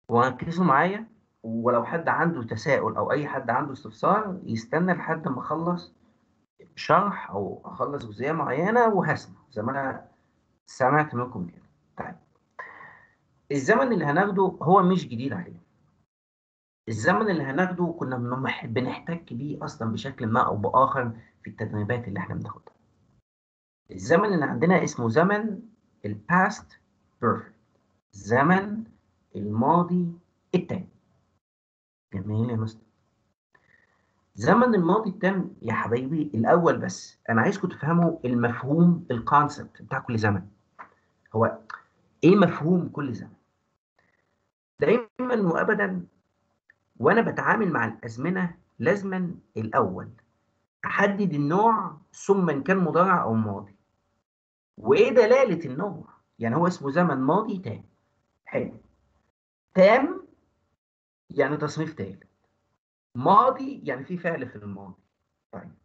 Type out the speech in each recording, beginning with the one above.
وركزوا معايا ولو حد عنده تساؤل او اي حد عنده استفسار يستنى لحد ما اخلص شرح او اخلص جزئيه معينه وهسمع زي ما انا سمعت منكم كده طيب الزمن اللي هناخده هو مش جديد علينا الزمن اللي هناخده كنا بنحتك بيه اصلا بشكل ما او باخر في التدريبات اللي احنا بناخدها الزمن اللي عندنا اسمه زمن الباست بيرفكت زمن الماضي التام جميل يا مستر زمن الماضي التام يا حبايبي الاول بس انا عايزكم تفهموا المفهوم الكونسبت بتاع كل زمن هو ايه مفهوم كل زمن دايما وابدا وانا بتعامل مع الازمنه لازما الاول احدد النوع ثم ان كان مضارع او ماضي وايه دلاله النوع يعني هو اسمه زمن ماضي تام حلو تام يعني تصنيف تالت ماضي يعني في فعل في الماضي طيب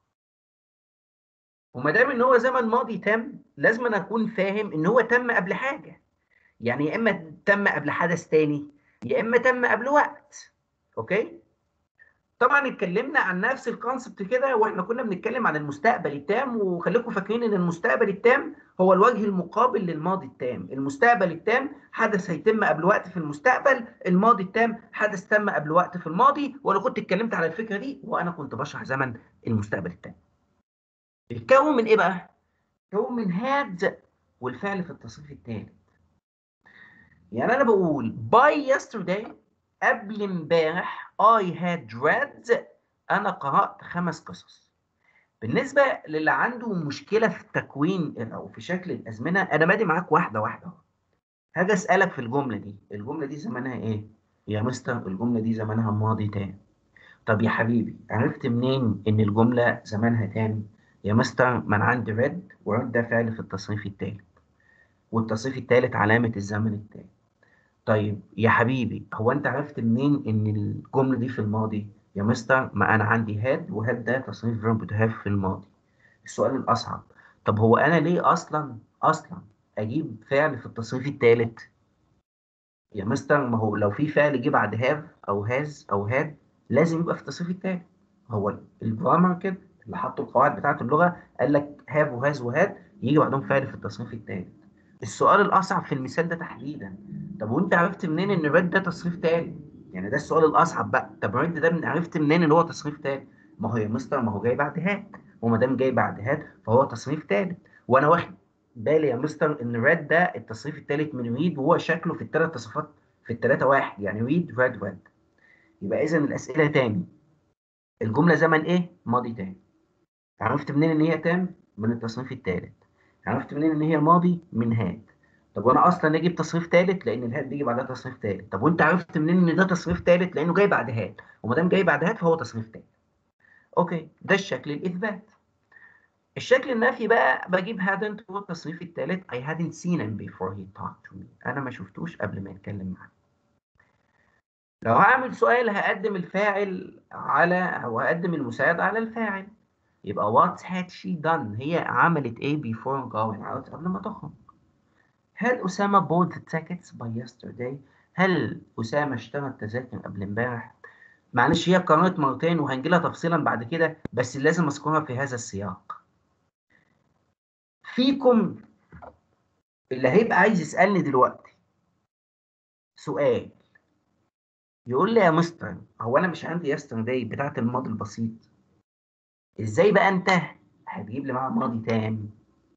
وما دام ان هو زمن ماضي تام لازم أنا اكون فاهم ان هو تم قبل حاجه يعني يا اما تم قبل حدث تاني يا اما تم قبل وقت اوكي طبعا اتكلمنا عن نفس الكونسبت كده واحنا كنا بنتكلم عن المستقبل التام وخليكم فاكرين ان المستقبل التام هو الوجه المقابل للماضي التام المستقبل التام حدث هيتم قبل وقت في المستقبل الماضي التام حدث تم قبل وقت في الماضي وانا كنت اتكلمت على الفكره دي وانا كنت بشرح زمن المستقبل التام الكون من ايه بقى كون من هاد والفعل في التصريف الثالث يعني انا بقول باي yesterday قبل امبارح I had read أنا قرأت خمس قصص بالنسبة للي عنده مشكلة في التكوين أو في شكل الأزمنة أنا بادي معاك واحدة واحدة هاجي أسألك في الجملة دي الجملة دي زمانها إيه؟ يا مستر الجملة دي زمانها ماضي تام طب يا حبيبي عرفت منين إن الجملة زمانها تام؟ يا مستر ما أنا عندي ريد وريد ده فعل في التصريف الثالث والتصريف الثالث علامة الزمن الثالث طيب يا حبيبي هو انت عرفت منين ان الجمله دي في الماضي يا مستر ما انا عندي هاد وهاد ده تصريف فيرب تو هاف في الماضي السؤال الاصعب طب هو انا ليه اصلا اصلا اجيب فعل في التصريف الثالث يا مستر ما هو لو في فعل جه بعد هاف او هاز او هاد لازم يبقى في التصريف الثالث هو الجرامر كده اللي حطوا القواعد بتاعه اللغه قال لك هاف وهاز وهاد يجي بعدهم فعل في التصريف الثالث السؤال الاصعب في المثال ده تحديدا طب وانت عرفت منين ان ريد ده تصريف تاني يعني ده السؤال الاصعب بقى طب ريد ده عرفت منين ان هو تصريف تاني ما هو يا مستر ما هو جاي بعد هات وما دام جاي بعد هات فهو تصريف تالت وانا واخد بالي يا مستر ان ريد ده التصريف التالت من ريد وهو شكله في الثلاث تصريفات في الثلاثه واحد يعني ريد ريد ريد يبقى اذا الاسئله تاني الجمله زمن ايه ماضي تاني عرفت منين ان هي تام من التصريف الثالث عرفت منين ان هي ماضي من هات طب وانا اصلا اجيب تصريف ثالث لان الهات بيجي بعدها تصريف ثالث طب وانت عرفت منين ان ده تصريف ثالث لانه جاي بعد هات وما دام جاي بعد هات فهو تصريف ثالث اوكي ده الشكل الاثبات الشكل النفي بقى بجيب hadn't هو التصريف الثالث I hadn't seen him before he talked to me انا ما شفتوش قبل ما يتكلم معايا لو هعمل سؤال هقدم الفاعل على او هقدم المساعد على الفاعل يبقى what had she done هي عملت ايه before going out قبل ما تخرج هل أسامة bought the tickets by yesterday هل أسامة اشترى التذاكر قبل امبارح معلش هي قررت مرتين وهنجي لها تفصيلا بعد كده بس لازم اذكرها في هذا السياق فيكم اللي هيبقى عايز يسألني دلوقتي سؤال يقول لي يا مستر هو انا مش عندي يسترداي بتاعت الماضي البسيط ازاي بقى انت هتجيب لي معاه ماضي تاني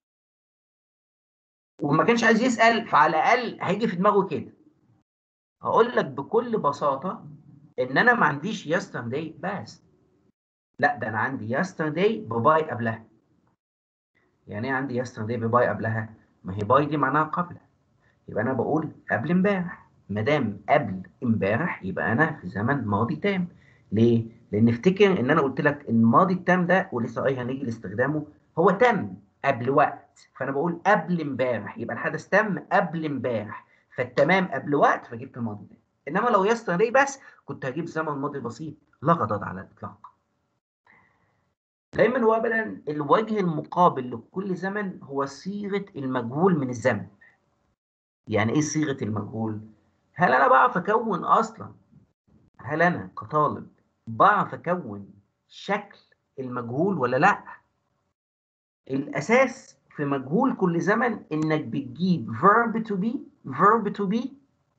وما كانش عايز يسال فعلى الاقل هيجي في دماغه كده هقول لك بكل بساطه ان انا ما عنديش يسترداي بس لا ده انا عندي يسترداي بباي قبلها يعني ايه عندي يسترداي بباي قبلها ما هي باي دي معناها قبل يبقى انا بقول قبل امبارح ما دام قبل امبارح يبقى انا في زمن ماضي تام ليه لان افتكر ان انا قلت لك ان الماضي التام ده ولسه اي هنيجي لاستخدامه هو تم قبل وقت فانا بقول قبل امبارح يبقى الحدث تم قبل امبارح فالتمام قبل وقت فجبت الماضي ده انما لو يستر بس كنت هجيب زمن ماضي بسيط لا غضاض على الاطلاق دايما وابدا الوجه المقابل لكل زمن هو صيغه المجهول من الزمن يعني ايه صيغه المجهول هل انا بعرف اكون اصلا هل انا كطالب بعرف اكون شكل المجهول ولا لا الاساس في مجهول كل زمن انك بتجيب verb to be verb to be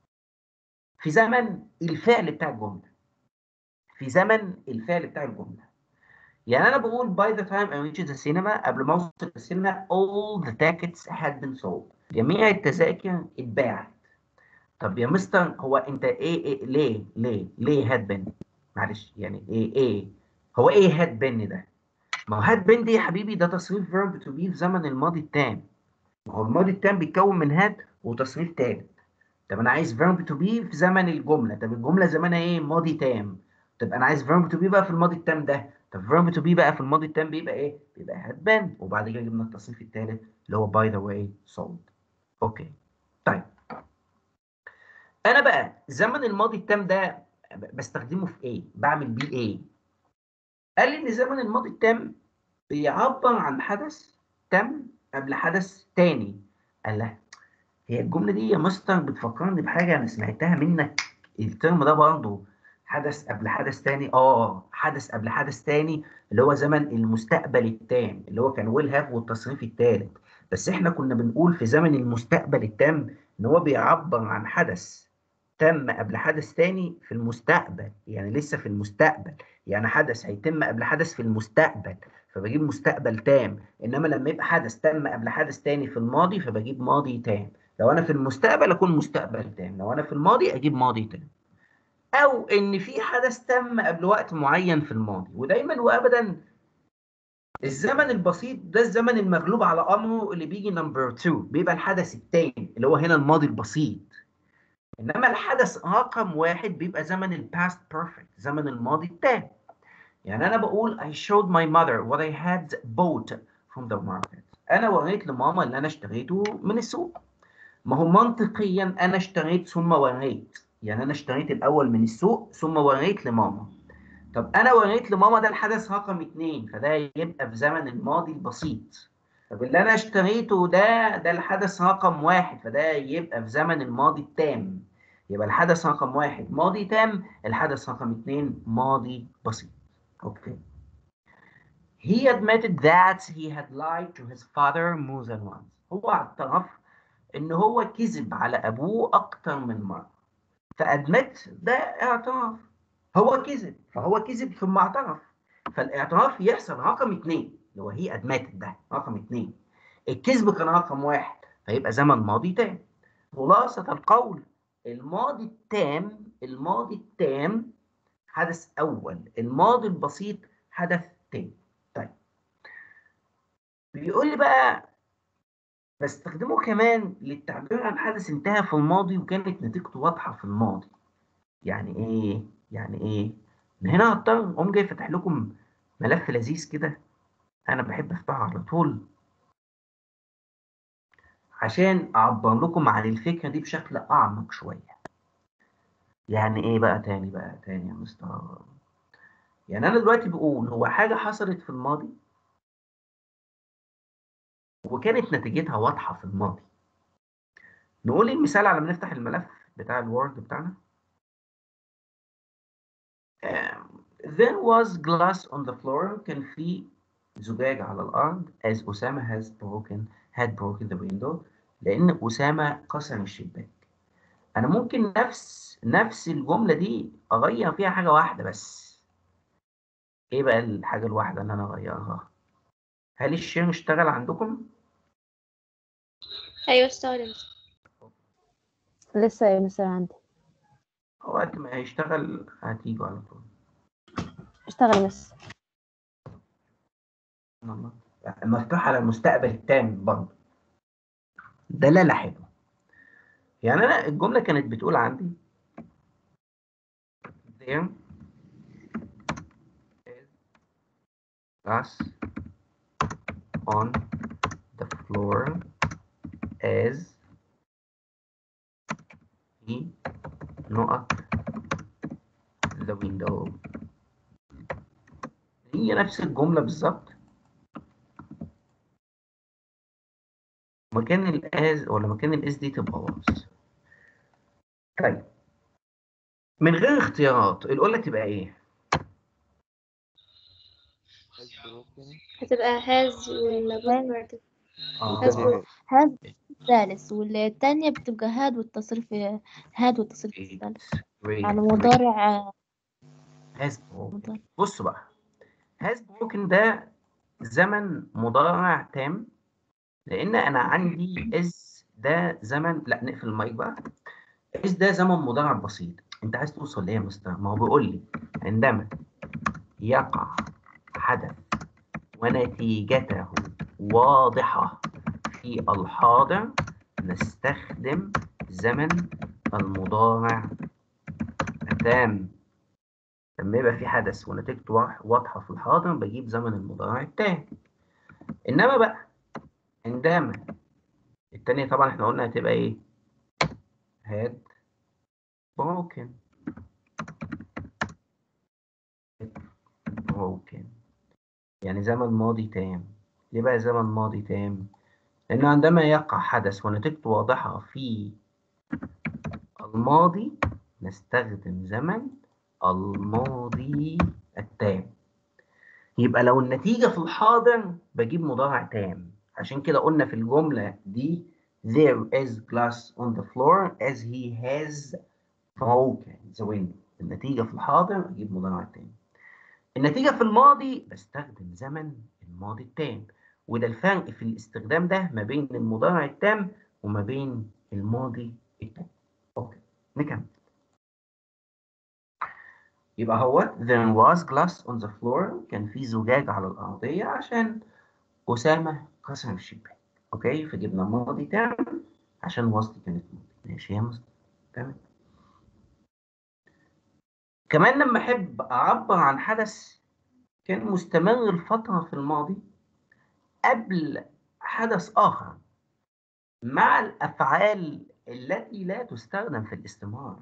في زمن الفعل بتاع الجمله في زمن الفعل بتاع الجمله يعني انا بقول by the time I reached the cinema قبل ما اوصل السينما all the tickets had been sold جميع التذاكر اتباعت طب يا مستر هو انت ايه, إيه ليه ليه ليه هاد بن معلش يعني ايه ايه هو ايه هاد بن ده ما هو هاد بن دي يا حبيبي ده تصريف فيرب تو بي في زمن الماضي التام ما هو الماضي التام بيتكون من هاد وتصريف تالت طب انا عايز فيرب تو بي في زمن الجمله طب الجمله زمانها ايه ماضي تام طب انا عايز فيرب تو بي بقى في الماضي التام ده طب فيرب تو بي بقى في الماضي التام بيبقى ايه بيبقى هاد بن وبعد كده جبنا التصريف التالت اللي هو باي ذا واي sold اوكي طيب انا بقى زمن الماضي التام ده بستخدمه في ايه بعمل بيه ايه قال لي ان زمن الماضي التام بيعبر عن حدث تم قبل حدث تاني قال لا هي الجمله دي يا مستر بتفكرني بحاجه انا سمعتها منك الترم ده برضه حدث قبل حدث تاني اه حدث قبل حدث تاني اللي هو زمن المستقبل التام اللي هو كان ويل هاف والتصريف الثالث بس احنا كنا بنقول في زمن المستقبل التام ان هو بيعبر عن حدث تم قبل حدث تاني في المستقبل يعني لسه في المستقبل يعني حدث هيتم قبل حدث في المستقبل فبجيب مستقبل تام انما لما يبقى حدث تم قبل حدث تاني في الماضي فبجيب ماضي تام لو انا في المستقبل اكون مستقبل تام لو انا في الماضي اجيب ماضي تام او ان في حدث تم قبل وقت معين في الماضي ودايما وابدا الزمن البسيط ده الزمن المغلوب على امره اللي بيجي نمبر 2 بيبقى الحدث التاني اللي هو هنا الماضي البسيط انما الحدث رقم واحد بيبقى زمن الباست بيرفكت زمن الماضي التام يعني انا بقول I showed my mother what I had bought from the market انا وريت لماما اللي انا اشتريته من السوق ما هو منطقيا انا اشتريت ثم وريت يعني انا اشتريت الاول من السوق ثم وريت لماما طب انا وريت لماما ده الحدث رقم اتنين فده يبقى في زمن الماضي البسيط طب اللي انا اشتريته ده ده الحدث رقم واحد فده يبقى في زمن الماضي التام يبقى الحدث رقم واحد ماضي تام الحدث رقم اتنين ماضي بسيط اوكي He admitted that he had lied to his father more than once. هو اعترف ان هو كذب على ابوه اكتر من مره. فادمت ده اعتراف. هو كذب فهو كذب ثم اعترف. فالاعتراف يحصل رقم اثنين اللي هو هي ادمت ده رقم اثنين. الكذب كان رقم واحد فيبقى زمن ماضي تام. خلاصة القول الماضي التام الماضي التام حدث أول الماضي البسيط حدث تاني طيب بيقول لي بقى بستخدمه كمان للتعبير عن حدث انتهى في الماضي وكانت نتيجته واضحة في الماضي يعني ايه يعني ايه من هنا هضطر اقوم جاي فاتح لكم ملف لذيذ كده انا بحب افتحه على طول عشان اعبر لكم عن الفكره دي بشكل اعمق شويه يعني ايه بقى تاني بقى تاني يا مستر يعني انا دلوقتي بقول هو حاجه حصلت في الماضي وكانت نتيجتها واضحه في الماضي نقول المثال على ما نفتح الملف بتاع الوورد بتاعنا there was glass on the floor كان في زجاج على الارض as أسامة has broken had broken the window لأن أسامة كسر الشباك أنا ممكن نفس نفس الجملة دي أغير فيها حاجة واحدة بس إيه بقى الحاجة الواحدة اللي أنا أغيرها؟ هل الشير اشتغل عندكم؟ أيوة اشتغل لسه يا مستر عندي وقت ما هيشتغل هتيجوا على طول اشتغل بس الله. مفتوح على المستقبل التام برضه دلالة حلوة يعني أنا الجملة كانت بتقول عندي there is glass on the floor as he knocked the window هي نفس الجملة بالظبط مكان الاز ولا مكان الاس دي تبقى واز طيب من غير اختيارات القله تبقى ايه هتبقى هاز ولا بوست اه هاز بوست. هاد الثالث والتانية بتبقى هاد والتصريف هاد والتصريف الثالث great, على great. مضارع has broken مضارع بصوا بقى has broken ده زمن مضارع تام لان انا عندي is ده زمن لا نقفل المايك بقى is ده زمن مضارع بسيط انت عايز توصل ليه يا مستر ما هو بيقول لي عندما يقع حدث ونتيجته واضحة في الحاضر نستخدم زمن المضارع التام لما يبقى في حدث ونتيجته واضح- واضحة في الحاضر بجيب زمن المضارع التام إنما بقى عندما التانية طبعا احنا قلنا هتبقى ايه؟ had broken broken يعني زمن ماضي تام ليه بقى زمن ماضي تام؟ لأنه عندما يقع حدث ونتيجته واضحة في الماضي نستخدم زمن الماضي التام يبقى لو النتيجة في الحاضر بجيب مضارع تام عشان كده قلنا في الجملة دي there is glass on the floor as he has broken the window النتيجة في الحاضر أجيب مضارع تام النتيجة في الماضي بستخدم زمن الماضي التام وده الفرق في الاستخدام ده ما بين المضارع التام وما بين الماضي التام اوكي نكمل يبقى هو there was glass on the floor كان في زجاج على الأرضية عشان أسامة كسر الشباك أوكي فجبنا ماضي تام عشان وصل كانت ماضي ماشي يا مصطفى تمام كمان لما أحب أعبر عن حدث كان مستمر لفترة في الماضي قبل حدث آخر مع الأفعال التي لا تستخدم في الاستمرار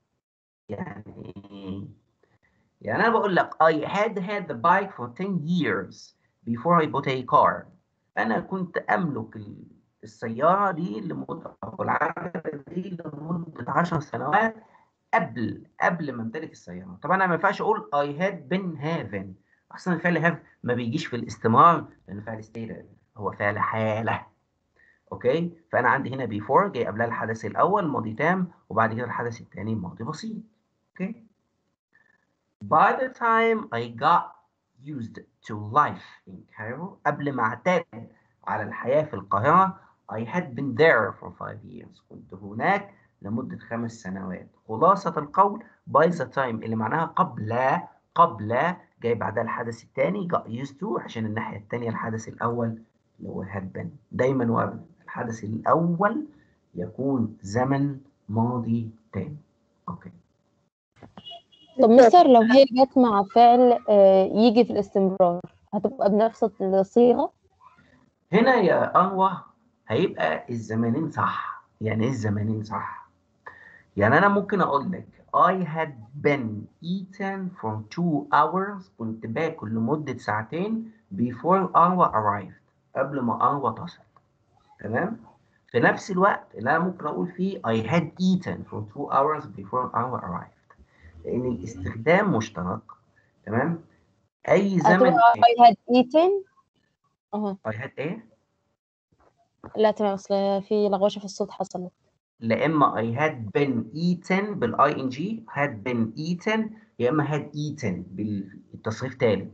يعني يعني أنا بقول لك I had had the bike for 10 years before I bought a car أنا كنت أملك ال- السيارة دي لمدة أو العجلة دي لمدة 10 سنوات قبل قبل ما امتلك السيارة طبعا أنا ما ينفعش أقول I had been having أصلا الفعل have ما بيجيش في الاستمرار لأنه فعل stated هو فعل حالة اوكي فانا عندي هنا before جاي قبلها الحدث الاول ماضي تام وبعد كده الحدث الثاني ماضي بسيط اوكي by the time I got used to life in Cairo قبل ما اعتاد على الحياة في القاهرة I had been there for five years كنت هناك لمدة خمس سنوات خلاصة القول by the time اللي معناها قبل قبل جاي بعدها الحدث الثاني got used to عشان الناحية الثانية الحدث الأول اللي هو had been دايما وابدا الحدث الأول يكون زمن ماضي تام أوكي طب مستر لو هي جت مع فعل آه، يجي في الاستمرار هتبقى بنفس الصيغة هنا يا أروى هيبقى الزمانين صح يعني إيه الزمانين صح؟ يعني أنا ممكن أقول لك I had been eaten for two hours كنت باكل لمدة ساعتين before أروى arrived قبل ما أروى تصل تمام؟ في نفس الوقت اللي أنا ممكن أقول فيه I had eaten for two hours before أروى arrived لأن الاستخدام مشترك تمام؟ أي زمن هتبقى I had eaten اهو I had إيه؟ لا تمام اصل في لغوشة في الصوت حصلت لا اما I had been eaten بالاي ان جي had been eaten يا اما had eaten بالتصريف ثالث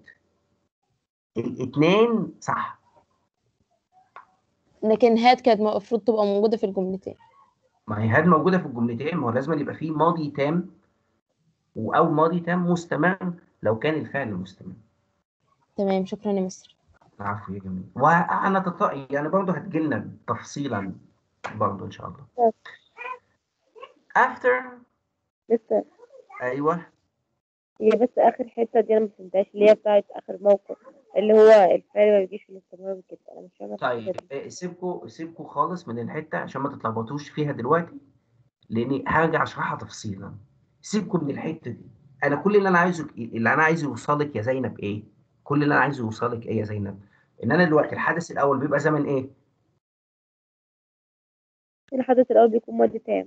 الاثنين صح لكن هاد كانت المفروض تبقى موجودة في الجملتين ما هي had موجوده في الجملتين ما هو لازم يبقى فيه ماضي تام و- او ماضي تام مستمر لو كان الفعل مستمر تمام شكرا يا مستر عفوا يا جميل وانا تط... يعني برضه هتجيلنا تفصيلا برضه ان شاء الله after لسه ايوه هي بس اخر حته دي انا ما فهمتهاش اللي هي بتاعت اخر موقف اللي هو الفعل ما بيجيش في الاستمرار كده انا مش فاهمه الحتة طيب دي. آه، سيبكوا سيبكوا خالص من الحته عشان ما تتلخبطوش فيها دلوقتي لاني هرجع اشرحها تفصيلا سيبكوا من الحته دي انا كل اللي انا عايزه اللي انا عايزه يوصلك يا زينب ايه كل اللي انا عايزه يوصلك ايه يا زينب ان انا دلوقتي الحدث الاول بيبقى زمن ايه الحدث الاول بيكون ماضي تام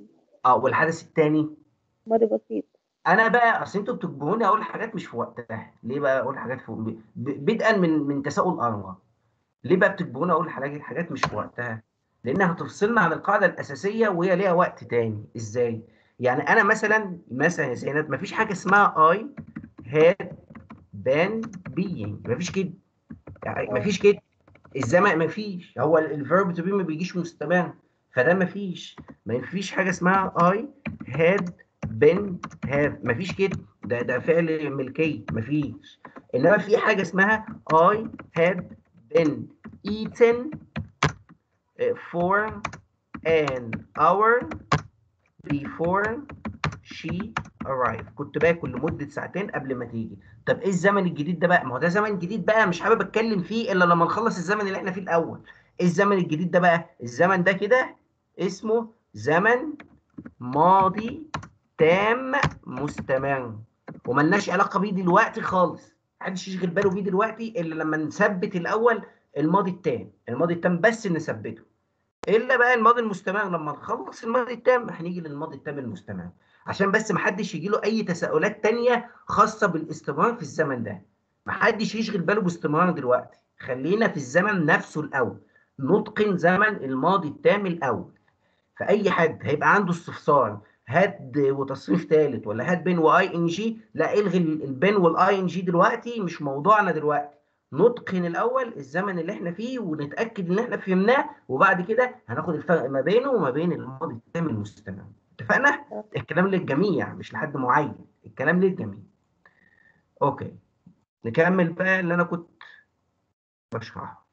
اه والحدث الثاني ماضي بسيط انا بقى اصل انتوا بتجبروني اقول حاجات مش في وقتها ليه بقى اقول حاجات في ب- بدءا من من تساؤل ارمى ليه بقى بتجبروني اقول حاجات حاجات مش في وقتها لانها هتفصلنا عن القاعده الاساسيه وهي ليها وقت تاني ازاي يعني انا مثلا مثلا يا زينب مفيش حاجه اسمها اي هاد بان بينج مفيش كده يعني مفيش كده الزمن مفيش هو الفيرب تو بي ما بيجيش مستمر فده مفيش ما فيش حاجه اسمها اي هاد بين هاف مفيش كده ده ده فعل ملكيه مفيش انما في حاجه اسمها I had been eaten for an hour before she arrived كنت باكل لمده ساعتين قبل ما تيجي طب ايه الزمن الجديد ده بقى ما هو ده زمن جديد بقى مش حابب اتكلم فيه الا لما نخلص الزمن اللي احنا فيه الاول ايه الزمن الجديد ده بقى الزمن ده كده اسمه زمن ماضي تام مستمر وملناش علاقه بيه دلوقتي خالص محدش يشغل باله بيه دلوقتي الا لما نثبت الاول الماضي التام الماضي التام بس نثبته الا بقى الماضي المستمر لما نخلص الماضي التام هنيجي للماضي التام المستمر عشان بس محدش يجي له اي تساؤلات تانية خاصه بالاستمرار في الزمن ده محدش يشغل باله باستمرار دلوقتي خلينا في الزمن نفسه الاول نتقن زمن الماضي التام الاول فاي حد هيبقى عنده استفسار هات وتصريف ثالث ولا هات بين واي ان جي لا الغي البين والاي ان جي دلوقتي مش موضوعنا دلوقتي نتقن الاول الزمن اللي احنا فيه ونتاكد ان احنا فهمناه وبعد كده هناخد الفرق ما بينه وما بين الماضي التام المستمر اتفقنا الكلام للجميع مش لحد معين الكلام للجميع اوكي نكمل بقى اللي انا كنت بشرحه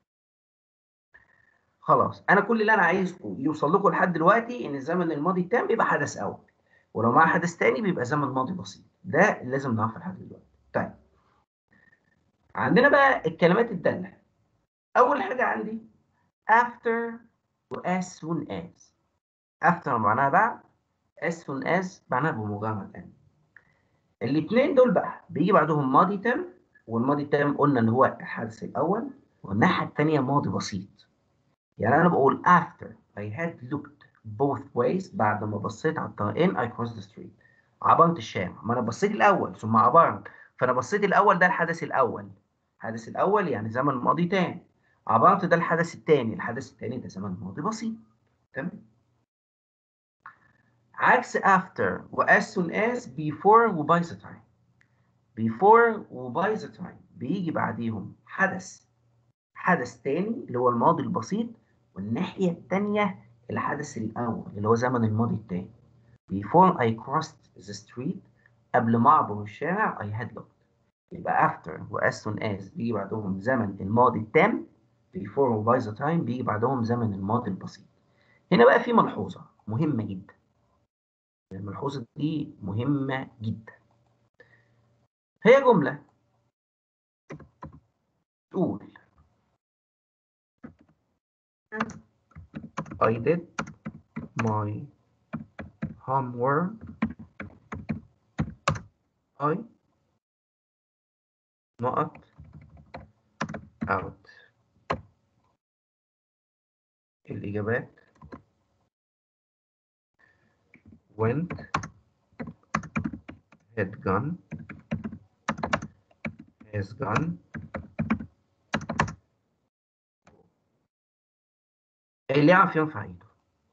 خلاص انا كل اللي انا عايزكم يوصل لكم لحد دلوقتي ان الزمن الماضي التام بيبقى حدث اول ولو مع حدث تاني بيبقى زمن ماضي بسيط ده اللي لازم نعرفه لحد دلوقتي طيب عندنا بقى الكلمات الداله اول حاجه عندي after و as soon as after معناها بعد as soon as معناها بمجرد ان الاثنين دول بقى بيجي بعدهم ماضي تام والماضي التام قلنا ان هو الحدث الاول والناحيه الثانيه ماضي بسيط يعني انا بقول after I had looked both ways بعد ما بصيت على الطريقين I crossed the street عبرت الشارع ما انا بصيت الاول ثم عبرت فانا بصيت الاول ده الحدث الاول الحدث الاول يعني زمن ماضي تاني عبرت ده الحدث الثاني الحدث الثاني ده زمن ماضي بسيط تمام عكس after و as soon as before و by the time before و by the time بيجي بعديهم حدث حدث تاني اللي هو الماضي البسيط والناحية التانية الحدث الأول اللي هو زمن الماضي التاني before I crossed the street قبل ما أعبر الشارع I had looked يبقى after و as soon as بيجي بعدهم زمن الماضي التام before و by the time بيجي بعدهم زمن الماضي البسيط هنا بقى في ملحوظة مهمة جدا الملحوظة دي مهمة جدا هي جملة تقول I did my homework. I not out. الإجابات went had gone has gone اللي يعرف ينفع ايده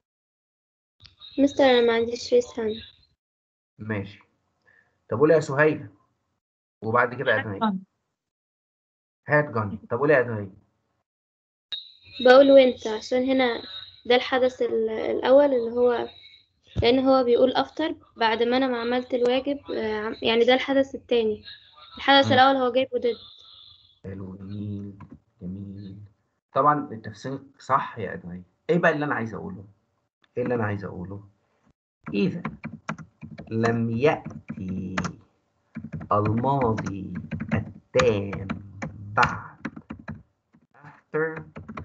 مستر أنا ما عنديش ريس هاند ماشي طب قول يا سهيلة وبعد كده أدنية هات جاني طب قول يا أدنية بقول وانت عشان هنا ده الحدث ال- الأول اللي هو لأن هو بيقول أفطر بعد ما أنا ما عملت الواجب آه، عم- يعني ده الحدث التاني الحدث مم. الأول هو جايبه ضد حلو جميل جميل طبعا التفسير صح يا أدنية ايه بقى اللي انا عايز اقوله ايه اللي انا عايز اقوله اذا لم يأتي الماضي التام بعد after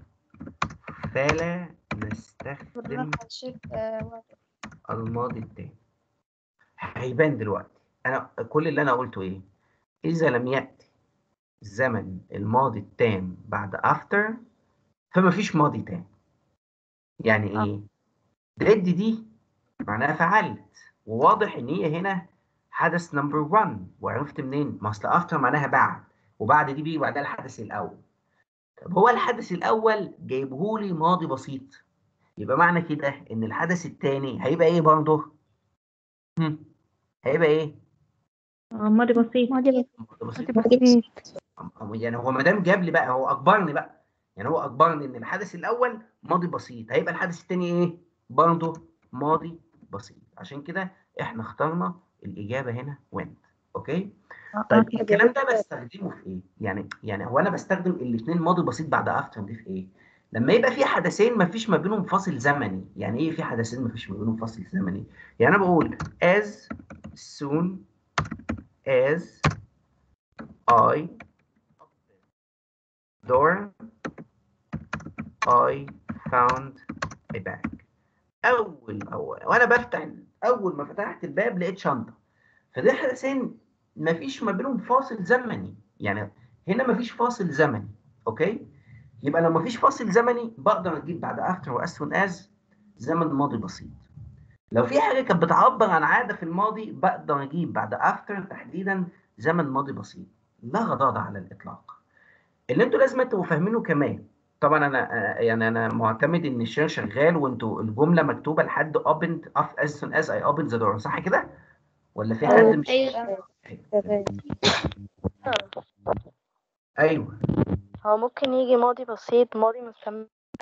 فلا نستخدم الماضي التام هيبان دلوقتي انا كل اللي انا قلته ايه اذا لم ياتي زمن الماضي التام بعد after فما فيش ماضي تام يعني ايه ديد دي معناها فعلت وواضح ان هي هنا حدث نمبر 1 وعرفت منين؟ ما اصل افتر معناها بعد وبعد دي بيجي بعدها الحدث الاول طب هو الحدث الاول جايبه لي ماضي بسيط يبقى معنى كده ان الحدث الثاني هيبقى ايه برضه؟ هم، هيبقى ايه؟ ماضي بسيط ماضي ماضي بسيط بسيط يعني هو ما دام جاب لي بقى هو اجبرني بقى يعني هو اجبرني ان الحدث الاول ماضي بسيط هيبقى الحدث الثاني ايه؟ برضه ماضي بسيط عشان كده احنا اخترنا الاجابه هنا وانت اوكي؟ طيب الكلام ده بستخدمه في ايه؟ يعني يعني هو انا بستخدم الاثنين ماضي بسيط بعد افتر دي في ايه؟ لما يبقى في حدثين ما فيش ما بينهم فاصل زمني، يعني ايه في حدثين ما فيش ما بينهم فاصل زمني؟ يعني انا بقول as soon as I door I found a bag اول اول وانا بفتح اول ما فتحت الباب لقيت شنطه فده حدثين ما فيش ما بينهم فاصل زمني يعني هنا ما فيش فاصل زمني اوكي يبقى لو ما فيش فاصل زمني بقدر اجيب بعد افتر واس سون از زمن ماضي بسيط لو في حاجه كانت بتعبر عن عاده في الماضي بقدر اجيب بعد افتر تحديدا زمن ماضي بسيط لا غضاضه على الاطلاق اللي انتوا لازم تبقوا فاهمينه كمان طبعا انا آه، يعني انا معتمد ان الشير شغال وانتوا الجمله مكتوبه لحد opened as soon as I opened the door صح كده ولا في حد مش ايوه تمام ايوه هو ممكن يجي ماضي بسيط ماضي مستمر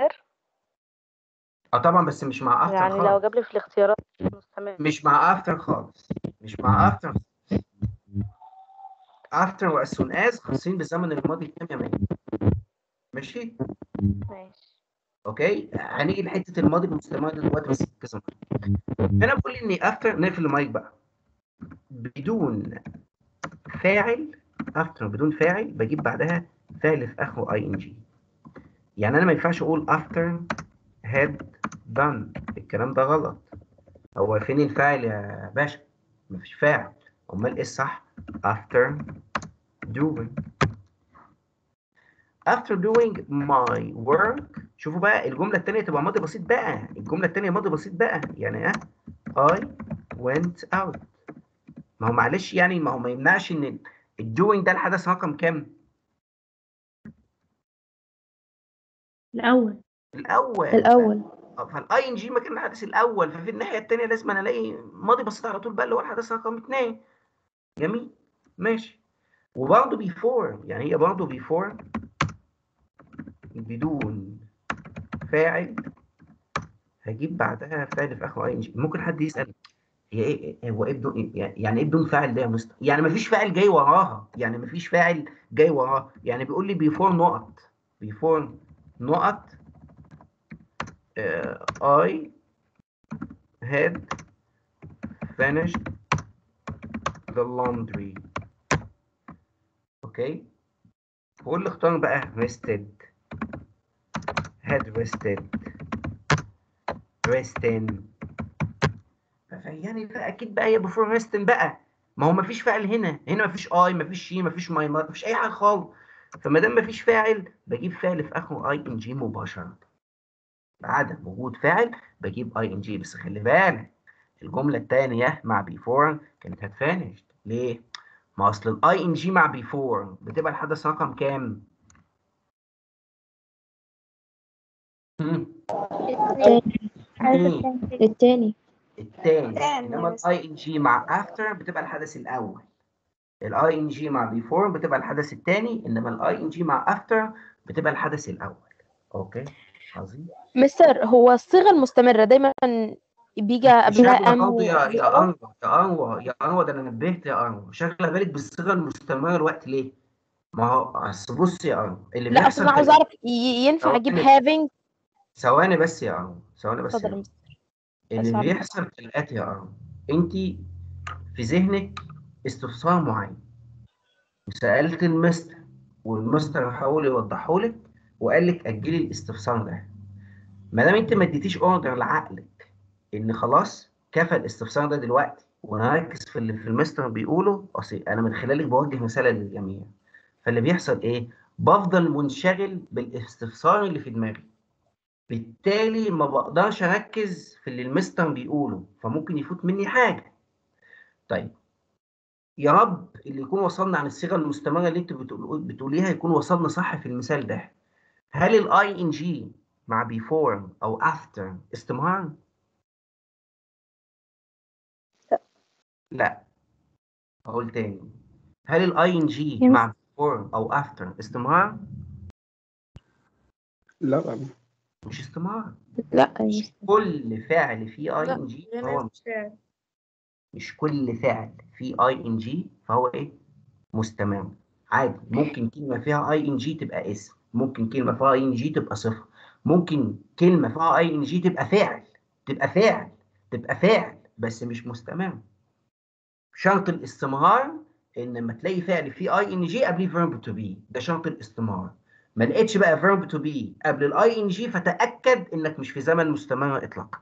اه طبعا بس مش مع افتر يعني لو خالص جاب لي في الاختيارات مستمر مش مع افتر خالص مش مع افتر افتر واس سون از خاصين بالزمن الماضي تماما ماشي ماشي اوكي هنيجي لحته الماضي المستمر دلوقتي بس كذا مرة. انا بقول اني افتر نقفل المايك بقى بدون فاعل افتر بدون فاعل بجيب بعدها فعل في اخره اي ان جي يعني انا ما ينفعش اقول after had done الكلام ده غلط هو فين الفاعل يا باشا مفيش فاعل امال ايه الصح after doing after doing my work شوفوا بقى الجملة التانية تبقى ماضي بسيط بقى الجملة التانية ماضي بسيط بقى يعني اه I went out ما هو معلش يعني ما هو ما يمنعش ان الدوينج ده الحدث رقم كام؟ الأول الأول الأول فالاي ان جي مكان الحدث الأول ففي الناحية التانية لازم أنا ألاقي ماضي بسيط على طول بقى اللي هو الحدث رقم اتنين جميل ماشي وبرضه بيفور يعني هي برضه بيفور بدون فاعل هجيب بعدها فعل في اخره اي ان جي ممكن حد يسال هي ايه هو ايه بدون يعني ايه بدون فاعل ده يا مستر يعني مفيش فاعل جاي وراها يعني مفيش فاعل جاي وراها يعني بيقول لي بيفور نقط بيفور نقط uh, I had finished the laundry اوكي هو اللي اختار بقى rested had rested resting يعني بقى اكيد بقى هي before resting بقى ما هو مفيش فاعل هنا هنا مفيش اي مفيش شي مفيش ماي مفيش اي حاجه خالص فما دام مفيش فاعل بجيب فعل في اخره اي ان جي مباشره بعدم وجود فاعل بجيب اي ان جي بس خلي بالك الجمله الثانيه مع بيفور كانت هتفانش ليه ما اصل الاي ان جي مع بيفور بتبقى الحدث رقم كام هم؟ هم. التاني التاني انما الاي ان جي مع افتر بتبقى الحدث الاول الاي ان جي مع بيفور بتبقى الحدث الثاني انما الاي ان جي مع افتر بتبقى الحدث الاول اوكي عظيم مستر هو الصيغة المستمرة دايما بيجي قبلها شغله ام برضه يا و- يا انور يا انور يا انور ده انا نبهت يا انور شغله بالك بالصيغه المستمره الوقت ليه؟ ما هو اصل بص يا انور اللي لا اصل بيحصل انا عاوز في- اعرف ي- ينفع اجيب ثواني. having ثواني بس يا انور ثواني بس يا اتفضل يا انور مستر اللي أسعد. بيحصل كالاتي يا انور انت في ذهنك استفسار معين وسالت المستر والمستر حاول يوضحه لك وقال لك اجلي الاستفسار ده ما دام انت ما اديتيش اوردر لعقلك ان خلاص كفى الاستفسار ده دلوقتي ونركز في اللي في المستر بيقوله اصل انا من خلالك بوجه رساله للجميع فاللي بيحصل ايه بفضل منشغل بالاستفسار اللي في دماغي بالتالي ما بقدرش اركز في اللي المستر بيقوله فممكن يفوت مني حاجه طيب يا رب اللي يكون وصلنا عن الصيغه المستمره اللي انت بتقول بتقوليها يكون وصلنا صح في المثال ده هل الاي ان جي مع بيفور او افتر استمرار لا اقول تاني هل الاي ان جي يمس- مع بيفور او افتر استمرار لا مش استمرار لا يا مستر كل فعل فيه اي لا، ان جي هنا فهو فعل. مش كل فعل فيه اي ان جي فهو ايه مستمر عادي ممكن كلمه فيها اي ان جي تبقى اسم ممكن كلمه فيها اي ان جي تبقى صفه ممكن كلمه فيها اي ان جي تبقى فعل تبقى فعل تبقى فعل بس مش مستمر شرط الاستمرار ان لما تلاقي فعل فيه اي ان جي قبليه فيرب تو بي ده شرط الاستمرار ما لقيتش بقى فيرب تو بي قبل الاي ان جي فتاكد انك مش في زمن مستمر اطلاقا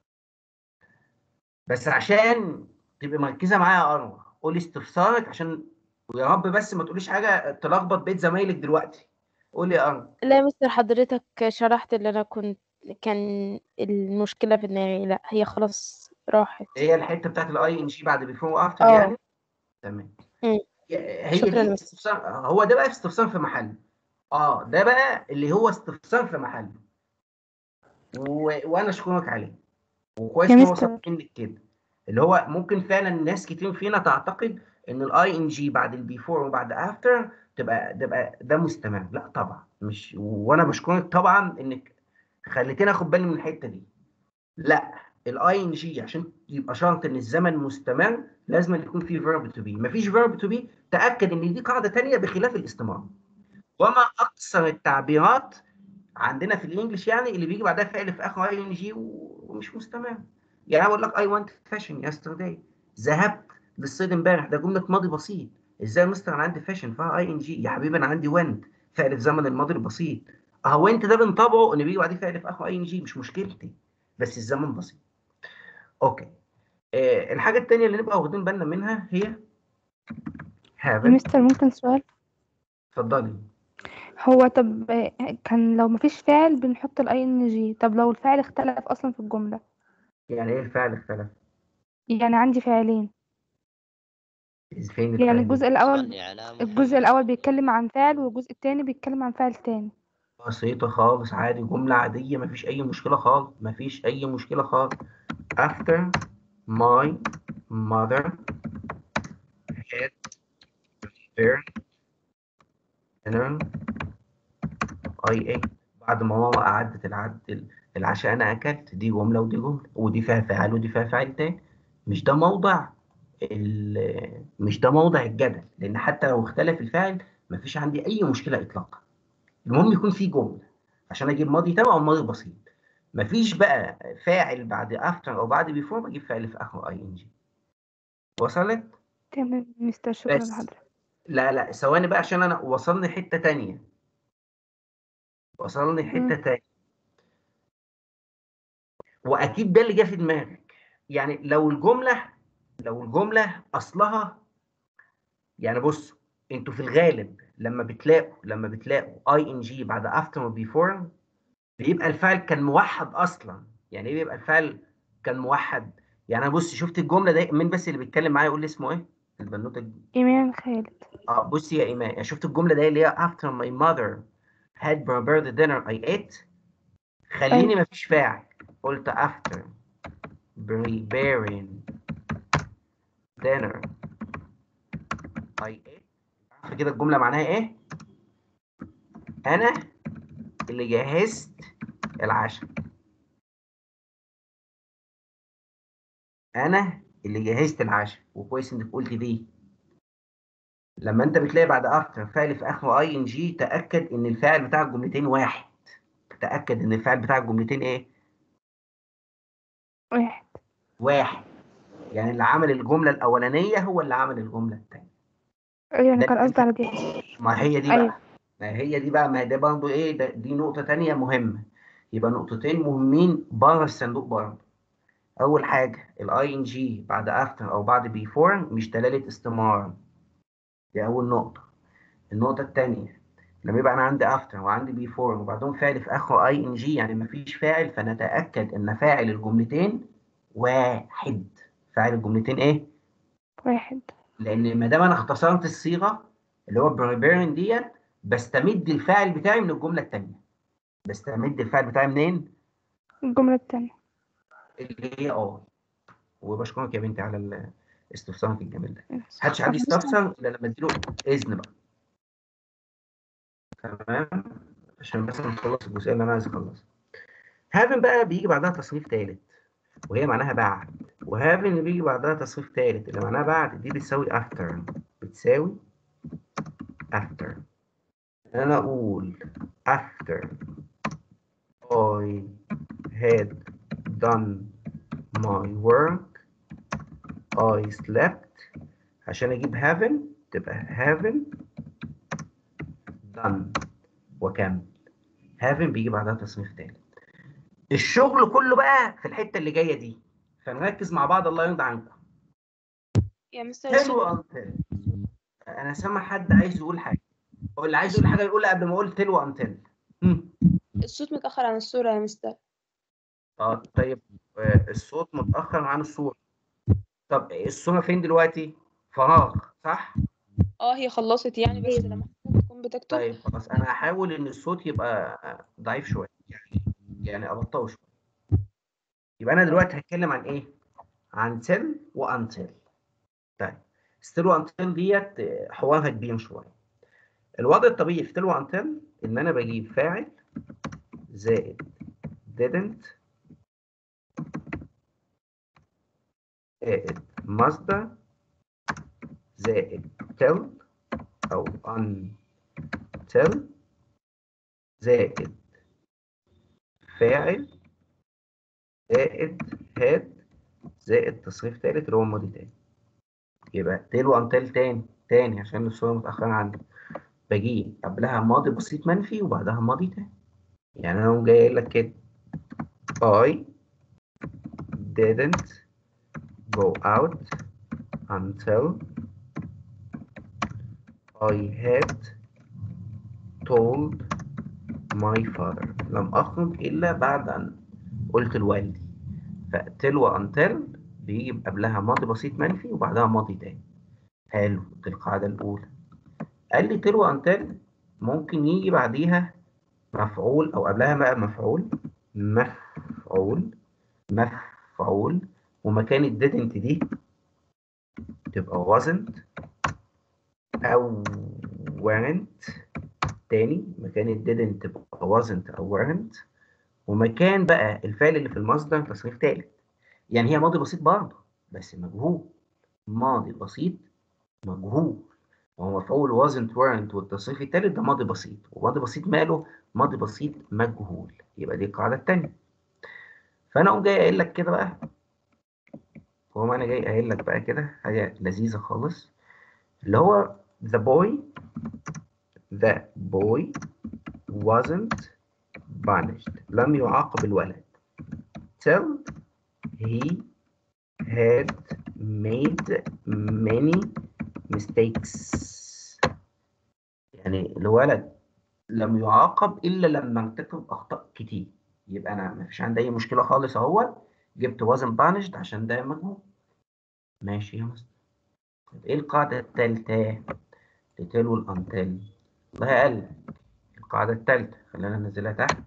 بس عشان تبقى مركزه معايا يا انور قولي استفسارك عشان ويا رب بس ما تقوليش حاجه تلخبط بيت زمايلك دلوقتي قولي يا انور لا يا مستر حضرتك شرحت اللي انا كنت كان المشكلة في دماغي لا هي خلاص راحت هي الحته بتاعت الاي ان جي بعد بيفور وافتر اه. يعني تمام مم. هي شكراً دي يا مستر. استفسار هو ده بقى استفسار في محله اه ده بقى اللي هو استفسار في محله و... وانا اشكرك عليه وكويس يا ان هو مستر. وصل منك كده اللي هو ممكن فعلا ناس كتير فينا تعتقد ان الاي ان جي بعد البي 4 وبعد افتر تبقى تبقى ده مستمر لا طبعا مش وانا بشكرك طبعا انك خليتني اخد بالي من الحته دي لا الاي ان جي عشان يبقى شرط ان الزمن مستمر لازم يكون فيه فيرب تو بي مفيش فيرب تو بي تاكد ان دي قاعده تانية بخلاف الاستمرار وما اكثر التعبيرات عندنا في الانجليش يعني اللي بيجي بعدها فعل في اخر اي ان جي ومش مستمر يعني انا بقول لك اي ونت فاشن يسترداي ذهبت للصيد امبارح ده جمله ماضي بسيط ازاي يا مستر انا عندي فاشن فيها اي ان جي يا حبيبي انا عندي ونت فعل في زمن الماضي البسيط اهو انت ده بنطبعه ان بيجي بعديه فعل في اخر اي ان جي مش مشكلتي بس الزمن بسيط اوكي آه الحاجه الثانيه اللي نبقى واخدين بالنا منها هي يا هافت مستر ممكن سؤال اتفضلي هو طب آه، كان لو مفيش فاعل بنحط الاي ان جي طب لو الفاعل اختلف اصلا في الجملة يعني ايه الفعل اختلف يعني عندي فاعلين فين يعني الفعل الجزء الاول صلي على الجزء محمد الاول بيتكلم عن فاعل والجزء التاني بيتكلم عن فاعل تاني بسيطة خالص عادي جملة عادية مفيش أي مشكلة خالص مفيش أي مشكلة خالص after my mother had prepared dinner I ate بعد ما ماما أعدت العد العشاء أنا أكلت دي جملة ودي جملة ودي فيها فاعل ودي فيها فاعل تاني مش ده موضع ال- مش ده موضع الجدل لأن حتى لو اختلف الفاعل مفيش عندي أي مشكلة إطلاقا المهم يكون في جمله عشان اجيب ماضي تام او ماضي بسيط مفيش بقى فاعل بعد افتر او بعد بيفور بجيب فعل في اخره اي ان جي وصلت تمام مستر شكرا بس. لحضرتك لا لا ثواني بقى عشان انا وصلني حته تانية وصلني حته مم. تانية واكيد ده اللي جه في دماغك يعني لو الجمله لو الجمله اصلها يعني بص انتوا في الغالب لما بتلاقوا لما بتلاقوا اي ان جي بعد افتر وبيفور بيبقى الفعل كان موحد اصلا يعني ايه بيبقى الفعل كان موحد يعني انا بص شفت الجمله دي مين بس اللي بيتكلم معايا يقول لي اسمه ايه البنوته دي. ايمان خالد اه بصي يا ايمان يعني شفت الجمله دي اللي هي after my mother had prepared the dinner I ate خليني مفيش فاعل قلت after preparing dinner I ate عارف كده الجمله معناها ايه انا اللي جهزت العشاء انا اللي جهزت العشاء وكويس انك قلت دي لما انت بتلاقي بعد افتر فعل في اخره اي ان جي تاكد ان الفاعل بتاع الجملتين واحد تاكد ان الفاعل بتاع الجملتين ايه واحد واحد يعني اللي عمل الجمله الاولانيه هو اللي عمل الجمله الثانيه ايوه انا ده كان قصدي على دي ما هي دي أيوة. بقى ما هي دي بقى ما ده برضه ايه ده دي نقطه تانية مهمه يبقى نقطتين مهمين بره الصندوق برضه اول حاجه الاي ان جي بعد افتر او بعد بيفور مش دلاله استمرار دي اول نقطه النقطه الثانيه لما يبقى انا عندي افتر وعندي بيفور وبعدهم فعل في اخره اي ان جي يعني مفيش فاعل فنتاكد ان فاعل الجملتين واحد فاعل الجملتين ايه واحد لان ما دام انا اختصرت الصيغه اللي هو بريبيرن ديت بستمد الفاعل بتاعي من الجمله الثانيه بستمد الفاعل بتاعي منين الجملة التانية اللي هي اه وبشكرك يا بنتي على استفسارك الجميل ده محدش عندي يستفسر الا لما اديله اذن بقى تمام عشان بس نخلص الجزئيه اللي انا عايز اخلصها هافن بقى بيجي بعدها تصريف ثالث وهي معناها بعد وهافن اللي بيجي بعدها تصريف ثالث اللي معناها بعد دي بتساوي after بتساوي after انا اقول after I had done my work I slept عشان اجيب haven't تبقى haven't done وكمل haven't بيجي بعدها تصنيف تاني الشغل كله بقى في الحته اللي جايه دي فنركز مع بعض الله يرضى عنكم يا مستر تلو انتل انا سامع حد عايز يقول حاجه هو اللي عايز يقول حاجه يقولها قبل ما اقول تلو انتل الصوت متأخر عن الصورة يا مستر اه طيب آه، الصوت متاخر عن الصوره طب الصوره فين دلوقتي فراغ صح اه هي خلصت يعني بس لما حضرتك تكون بتكتب طيب خلاص انا هحاول ان الصوت يبقى ضعيف شويه يعني يعني ابطئه شويه يبقى انا دلوقتي هتكلم عن ايه عن تل وانتل طيب ستيل وانتل ديت آه، حوارها كبير شويه الوضع الطبيعي في تل وانتل ان انا بجيب فاعل زائد didn't زائد مصدر زائد till أو until زائد فاعل زائد had زائد تصريف تالت اللي هو الماضي تاني يبقى till وانتل تاني تاني عشان الصورة متأخرة عندي بجيب قبلها ماضي بسيط منفي وبعدها ماضي تاني يعني أنا أقوم جاي قايل لك كده I didn't go out until I had told my father لم أخرج إلا بعد أن قلت لوالدي فtil وuntil بيجي قبلها ماضي بسيط منفي وبعدها ماضي تاني حلو دي القاعدة الأولى قال لي till وuntil ممكن يجي بعديها مفعول أو قبلها بقى مفعول مفعول مفعول ومكان ال didn't دي تبقى wasn't أو weren't تاني مكان ال didn't تبقى wasn't أو weren't ومكان بقى الفعل اللي في المصدر تصريف تالت يعني هي ماضي بسيط برضه بس مجهول ماضي بسيط مجهول وهو مفعول wasn't weren't والتصريف التالت ده ماضي بسيط وماضي بسيط ماله ماضي بسيط مجهول يبقى دي القاعدة التانية فأنا أقوم جاي قايل لك كده بقى وهو أنا جاي قايل لك بقى كده حاجة لذيذة خالص اللي هو the boy the boy wasn't punished لم يعاقب الولد till he had made many mistakes يعني الولد لم يعاقب إلا لما ارتكب أخطاء كتير يبقى أنا مفيش عندي أي مشكلة خالص أهو جبت wasn't punished عشان ده مجهول ماشي يا مستر طب إيه القاعدة التالتة لتل والأنتل والله قال القاعدة التالتة خلينا ننزلها تحت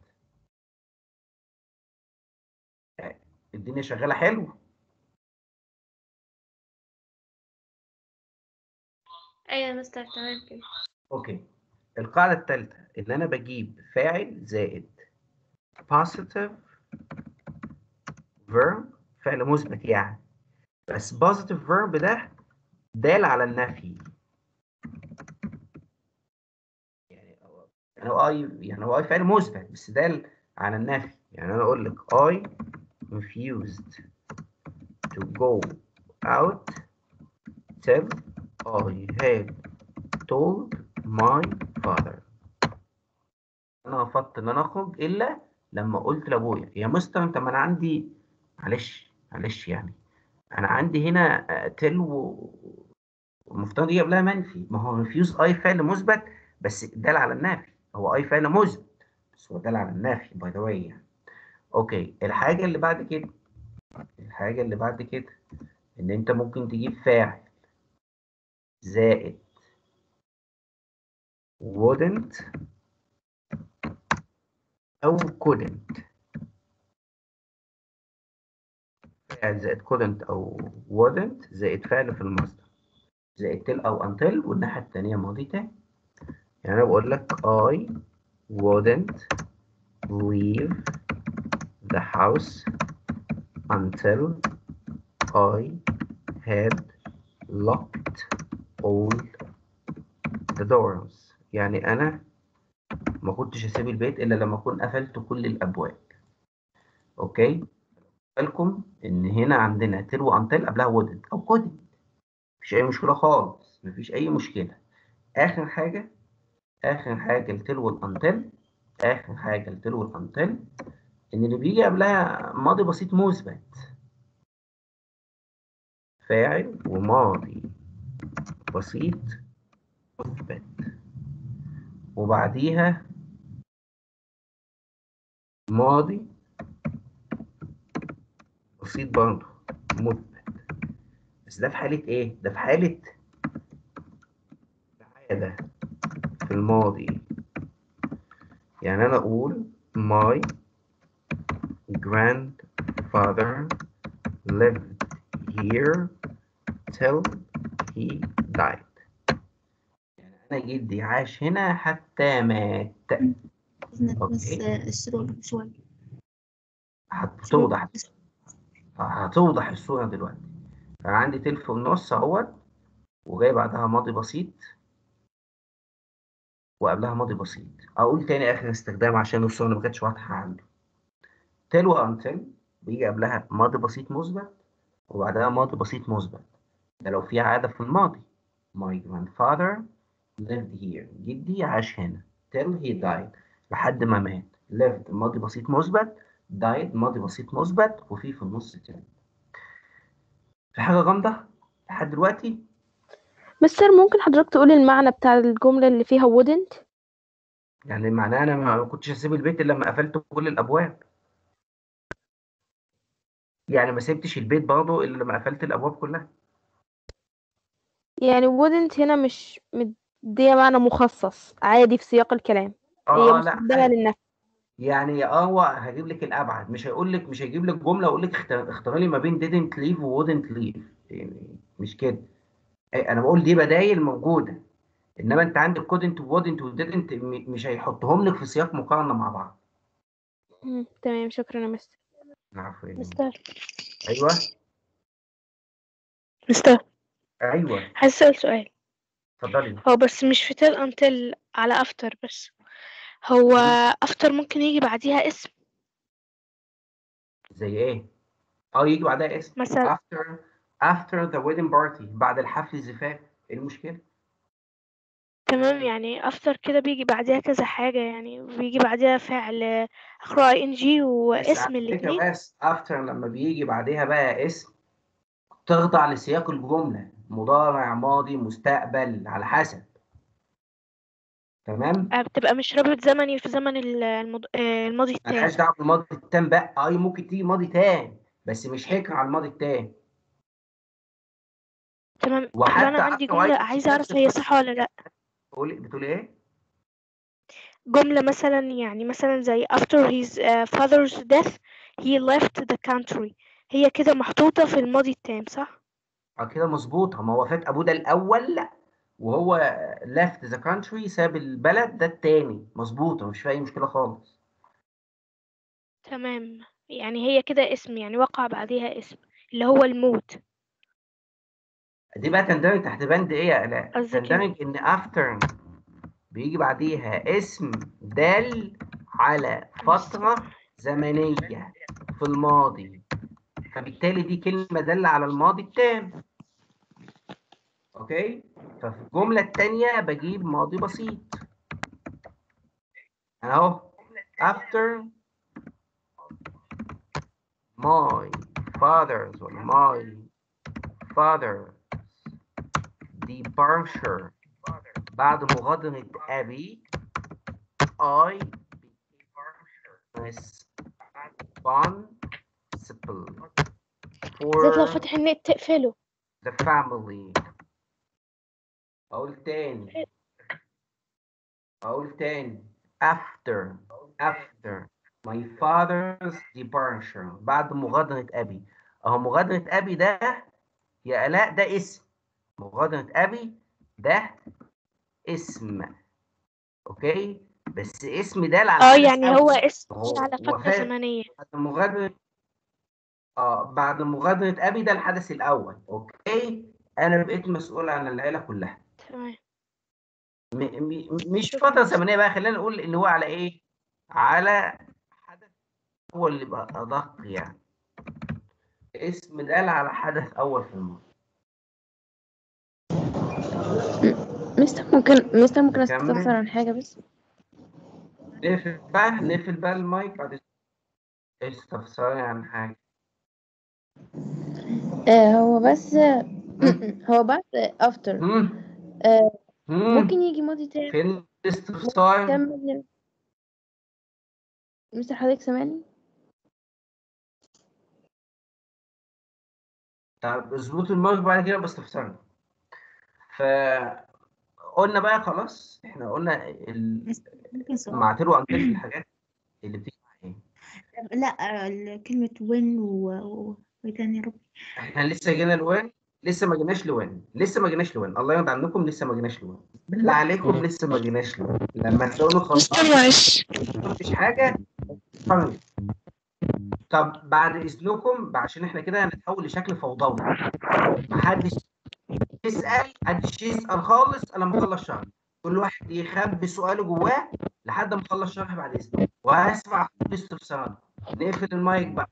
الدنيا شغالة حلو ايوه يا مستر تمام كده اوكي القاعدة الثالثة ان انا بجيب فاعل زائد positive verb فعل مثبت يعني بس positive verb ده دال على النفي يعني هو يعني هو اي يعني هو اي فعل مثبت بس دال على النفي يعني انا اقول لك I refused to go out till I had told my father انا رفضت ان انا اخرج الا لما قلت لابويا يا مستر انت ما انا عندي معلش معلش يعني انا عندي هنا آه، تل و- والمفترض يجي قبلها منفي ما هو ريفيوز اي فعل مثبت بس دال على النفي هو اي فعل مثبت بس هو دال على النفي باي ذا واي يعني اوكي الحاجه اللي بعد كده الحاجه اللي بعد كده ان انت ممكن تجيب فاعل زائد wouldn't او couldn't فاعل زائد couldn't او wouldn't زائد فعل في المصدر زائد till او until والناحيه الثانيه ماضي تاني يعني انا بقول لك I wouldn't leave the house until I had locked all the doors يعني أنا ما كنتش هسيب البيت إلا لما أكون قفلت كل الأبواب أوكي بالكم إن هنا عندنا till و until قبلها wouldn't أو couldn't مفيش أي مشكلة خالص مفيش أي مشكلة آخر حاجة آخر حاجة التل والأنتل آخر حاجة التل والأنتل إن اللي بيجي قبلها ماضي بسيط مثبت فاعل وماضي بسيط مثبت وبعديها ماضي بسيط برضه مثبت بس ده في حالة إيه؟ ده في حالة عادة في الماضي يعني أنا أقول my grandfather lived here till he died يعني أنا جدي عاش هنا حتى مات بس أوكي. الصورة شوية هتوضح هتوضح الصورة دلوقتي فأنا عندي تل في النص أهوت وجاي بعدها ماضي بسيط وقبلها ماضي بسيط اقول تاني اخر استخدام عشان الصورة ما كانتش واضحة عندي تل وانتل بيجي قبلها ماضي بسيط مثبت وبعدها ماضي بسيط مثبت ده لو في عادة في الماضي my grandfather lived here جدي عاش هنا till he died لحد ما مات lived ماضي بسيط مثبت died ماضي بسيط مثبت وفي في النص till في حاجة غامضة لحد دلوقتي مستر ممكن حضرتك تقولي المعنى بتاع الجملة اللي فيها wouldn't يعني معناه انا ما كنتش هسيب البيت الا لما قفلت كل الابواب يعني ما سبتش البيت برضه الا لما قفلت الابواب كلها يعني wouldn't هنا مش مدية معنى مخصص عادي في سياق الكلام هي اه لا مستخدمة للنفي يعني اه هو هجيب لك الابعد مش هيقول لك مش هيجيب لك جمله ويقول لك اخت- اختاري لي ما بين didn't leave و wouldn't leave يعني مش كده أي- انا بقول دي بدايل موجوده انما انت عندك couldn't و wouldn't و didn't م- مش هيحطهم لك في سياق مقارنه مع بعض مم، تمام شكرا يا مستر عفوا يا مستر ايوه مستر ايوه عايز اسال سؤال اتفضلي هو بس مش في تل انتل على افتر بس هو افتر ممكن يجي بعديها اسم زي ايه اه يجي بعدها اسم مثلا after after the wedding party بعد الحفل الزفاف ايه المشكله تمام يعني افتر كده بيجي بعديها كذا حاجة يعني بيجي بعديها فعل اخره اي ان جي بس واسم على فكره الاتنين بس after لما بيجي بعدها بقى اسم تخضع لسياق الجمله مضارع ماضي مستقبل على حسب تمام آه، بتبقى مش رابط زمني في زمن ال- المض... آه، الماضي ملهاش التاني دعوه بالماضي التام بقى اي ممكن تيجي ماضي تاني بس مش حكر على الماضي التاني تمام طب وحتى انا عندي after جملة I عايزة اعرف هي صح ولا لا بتقولي بتقولي ايه جملة مثلا يعني مثلا زي after his uh, father's death he left the country هي كده محطوطة في الماضي التام صح؟ اه كده مظبوطه ما هو فات ابوه ده الاول وهو left the country ساب البلد ده التاني مظبوطه مش في اي مشكله خالص تمام يعني هي كده اسم يعني وقع بعديها اسم اللي هو الموت دي بقى تندرج تحت بند ايه يا الاء قصدك ايه؟ تندرج ان after بيجي بعديها اسم دال على فتره زمنيه في الماضي فبالتالي دي كلمه دالة على الماضي التام اوكي ففي الجمله الثانيه بجيب ماضي بسيط اهو after my father's ولا my father's departure بعد مغادرة أبي I responsible بالذات لو for فاتح النت تقفله the family أقول تاني أقول تاني after after my father's departure بعد مغادرة أبي أهو مغادرة أبي ده يا آلاء ده اسم مغادرة أبي ده اسم أوكي بس اسم دال على اه حدث يعني هو أول. اسم هو على فترة وفاة زمنية بعد مغادرة اه بعد مغادرة أبي ده الحدث الأول أوكي أنا بقيت مسؤول عن العيلة كلها تمام م م مش فترة زمنية بقى خلينا نقول إن هو على إيه؟ على حدث هو اللي بقى أدق يعني اسم دال على حدث أول في الماضي مستر ممكن مستر ممكن نكمل؟ استفسر عن حاجة بس نقفل بقى نقفل بقى المايك بعد استفساري عن حاجة آه هو بس هو بعد after مم. آه مم. ممكن يجي ماضي تاني فين الاستفسار؟ كمل مستر حضرتك سامعني طب اظبطوا المايك بعد كده باستفسار فقلنا بقى خلاص احنا قلنا ال... ممكن سؤال معتلوا أمثلة الحاجات اللي بتيجي مع ايه لا ال- كلمة وين و و- وايه تاني يا رب احنا لسه جينا لوين لسه ما جيناش لوين لسه ما جيناش لوين الله يرضى عنكم لسه ما جيناش لوين بالله عليكم لسه ما جيناش لوين لما تلاقوني خلاص مستر معلش مفيش حاجه طيب. طب بعد اذنكم عشان احنا كده هنتحول لشكل فوضوي محدش يسال محدش يسال خالص الا لما اخلص شرح كل واحد يخبي سؤاله جواه لحد ما اخلص شرح بعد اذنكم وهسمع كل استفسارات نقفل المايك بقى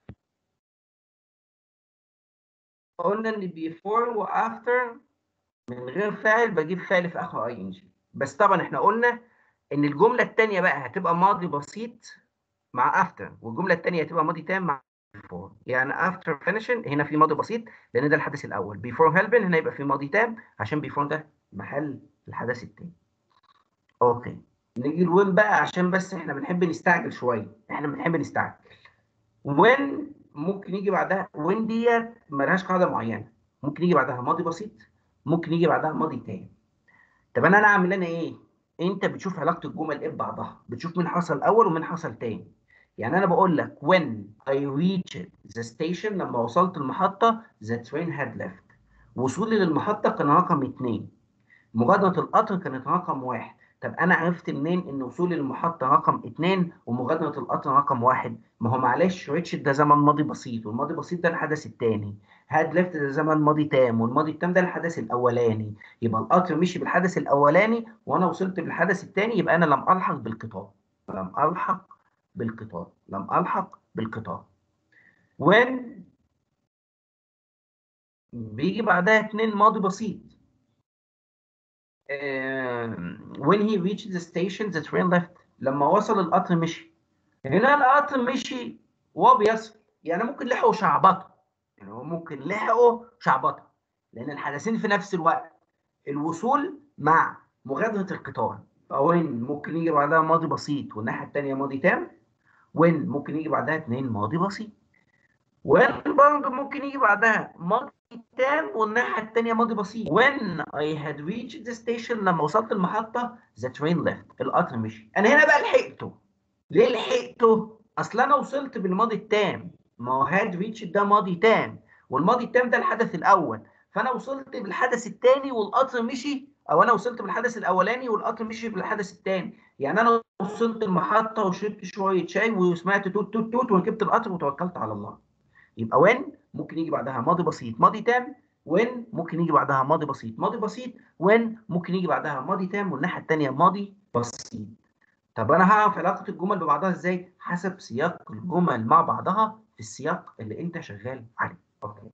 قلنا ان before و after من غير فاعل بجيب فعل في اخر اي ان جي بس طبعا احنا قلنا ان الجمله الثانيه بقى هتبقى ماضي بسيط مع after والجمله الثانيه هتبقى ماضي تام مع before يعني after finishing هنا في ماضي بسيط لان ده الحدث الاول before helping هنا يبقى في ماضي تام عشان before ده محل الحدث الثاني اوكي نيجي لوين بقى عشان بس احنا بنحب نستعجل شويه احنا بنحب نستعجل وين ممكن يجي بعدها وين ديت ملهاش قاعده معينه ممكن يجي بعدها ماضي بسيط ممكن يجي بعدها ماضي تام طب انا انا اعمل انا ايه انت بتشوف علاقه الجمل ايه ببعضها بتشوف مين حصل اول ومين حصل تاني يعني انا بقول لك when I reached the station لما وصلت المحطه the train had left وصولي للمحطه كان رقم اتنين مغادره القطر كانت رقم واحد طب انا عرفت منين ان وصولي للمحطه رقم اتنين ومغادره القطر رقم واحد ما هو معلش ريتش ده زمن ماضي بسيط والماضي بسيط ده الحدث الثاني هاد ليفت ده زمن ماضي تام والماضي التام ده الحدث الاولاني يبقى القطر مشي بالحدث الاولاني وانا وصلت بالحدث الثاني يبقى انا لم الحق بالقطار لم الحق بالقطار لم الحق بالقطار when بيجي بعدها اتنين ماضي بسيط آم، when he reached the station the train left لما وصل القطر مشي هنا القطر مشي وهو بيصل يعني ممكن لحقوا شعبطه يعني هو ممكن لحقوا شعبطه لان الحدثين في نفس الوقت الوصول مع مغادره القطار وين ممكن يجي بعدها ماضي بسيط والناحيه الثانيه ماضي تام وين ممكن يجي بعدها اتنين ماضي بسيط وين برضه ممكن يجي بعدها ماضي تام والناحيه الثانيه ماضي بسيط when I had reached the station لما وصلت المحطه the train left القطر مشي انا هنا بقى لحقته ليه لحقته اصل انا وصلت بالماضي التام ما هو had reached ده ماضي تام والماضي التام ده الحدث الاول فانا وصلت بالحدث الثاني والقطر مشي او انا وصلت بالحدث الاولاني والقطر مشي بالحدث الثاني يعني انا وصلت المحطه وشربت شويه شاي وسمعت توت توت توت وركبت القطر وتوكلت على الله يبقى وين ممكن يجي بعدها ماضي بسيط ماضي تام وين ممكن يجي بعدها ماضي بسيط ماضي بسيط وين ممكن يجي بعدها ماضي تام والناحيه الثانيه ماضي بسيط طب انا هعرف علاقه الجمل ببعضها ازاي حسب سياق الجمل مع بعضها في السياق اللي انت شغال عليه اوكي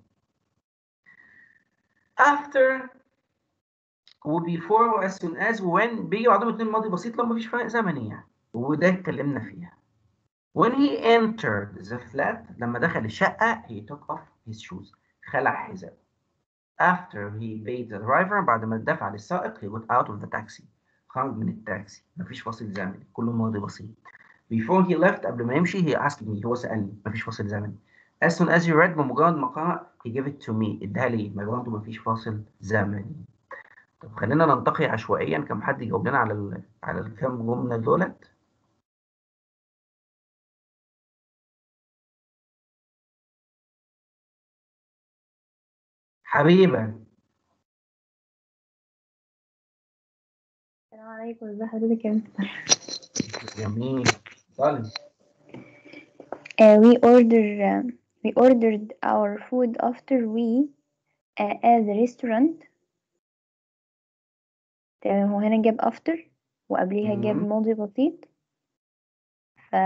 after و before و as soon as و when بيجي بعدهم اتنين ماضي بسيط لو مفيش فرق زمني يعني وده اتكلمنا فيها when he entered the flat لما دخل الشقة he took off his shoes خلع حذاءه after he paid the driver بعد ما دفع للسائق he got out of the taxi خرج من التاكسي مفيش فاصل زمني كله ماضي بسيط before he left قبل ما يمشي he asked me هو سألني مفيش فاصل زمني as soon as he read بمجرد ما قرأ he gave it to me اداها لي ما برضه مفيش فاصل زمني طب خلينا ننتقي عشوائيا كم حد يجاوب لنا على ال... على الكام جملة دولت حبيبة السلام عليكم ازي حضرتك يا مستر جميل طالب uh, we order uh, we ordered our food after we uh, at the restaurant تمام هو هنا جاب after وقبليها جاب مم. ماضي بسيط ف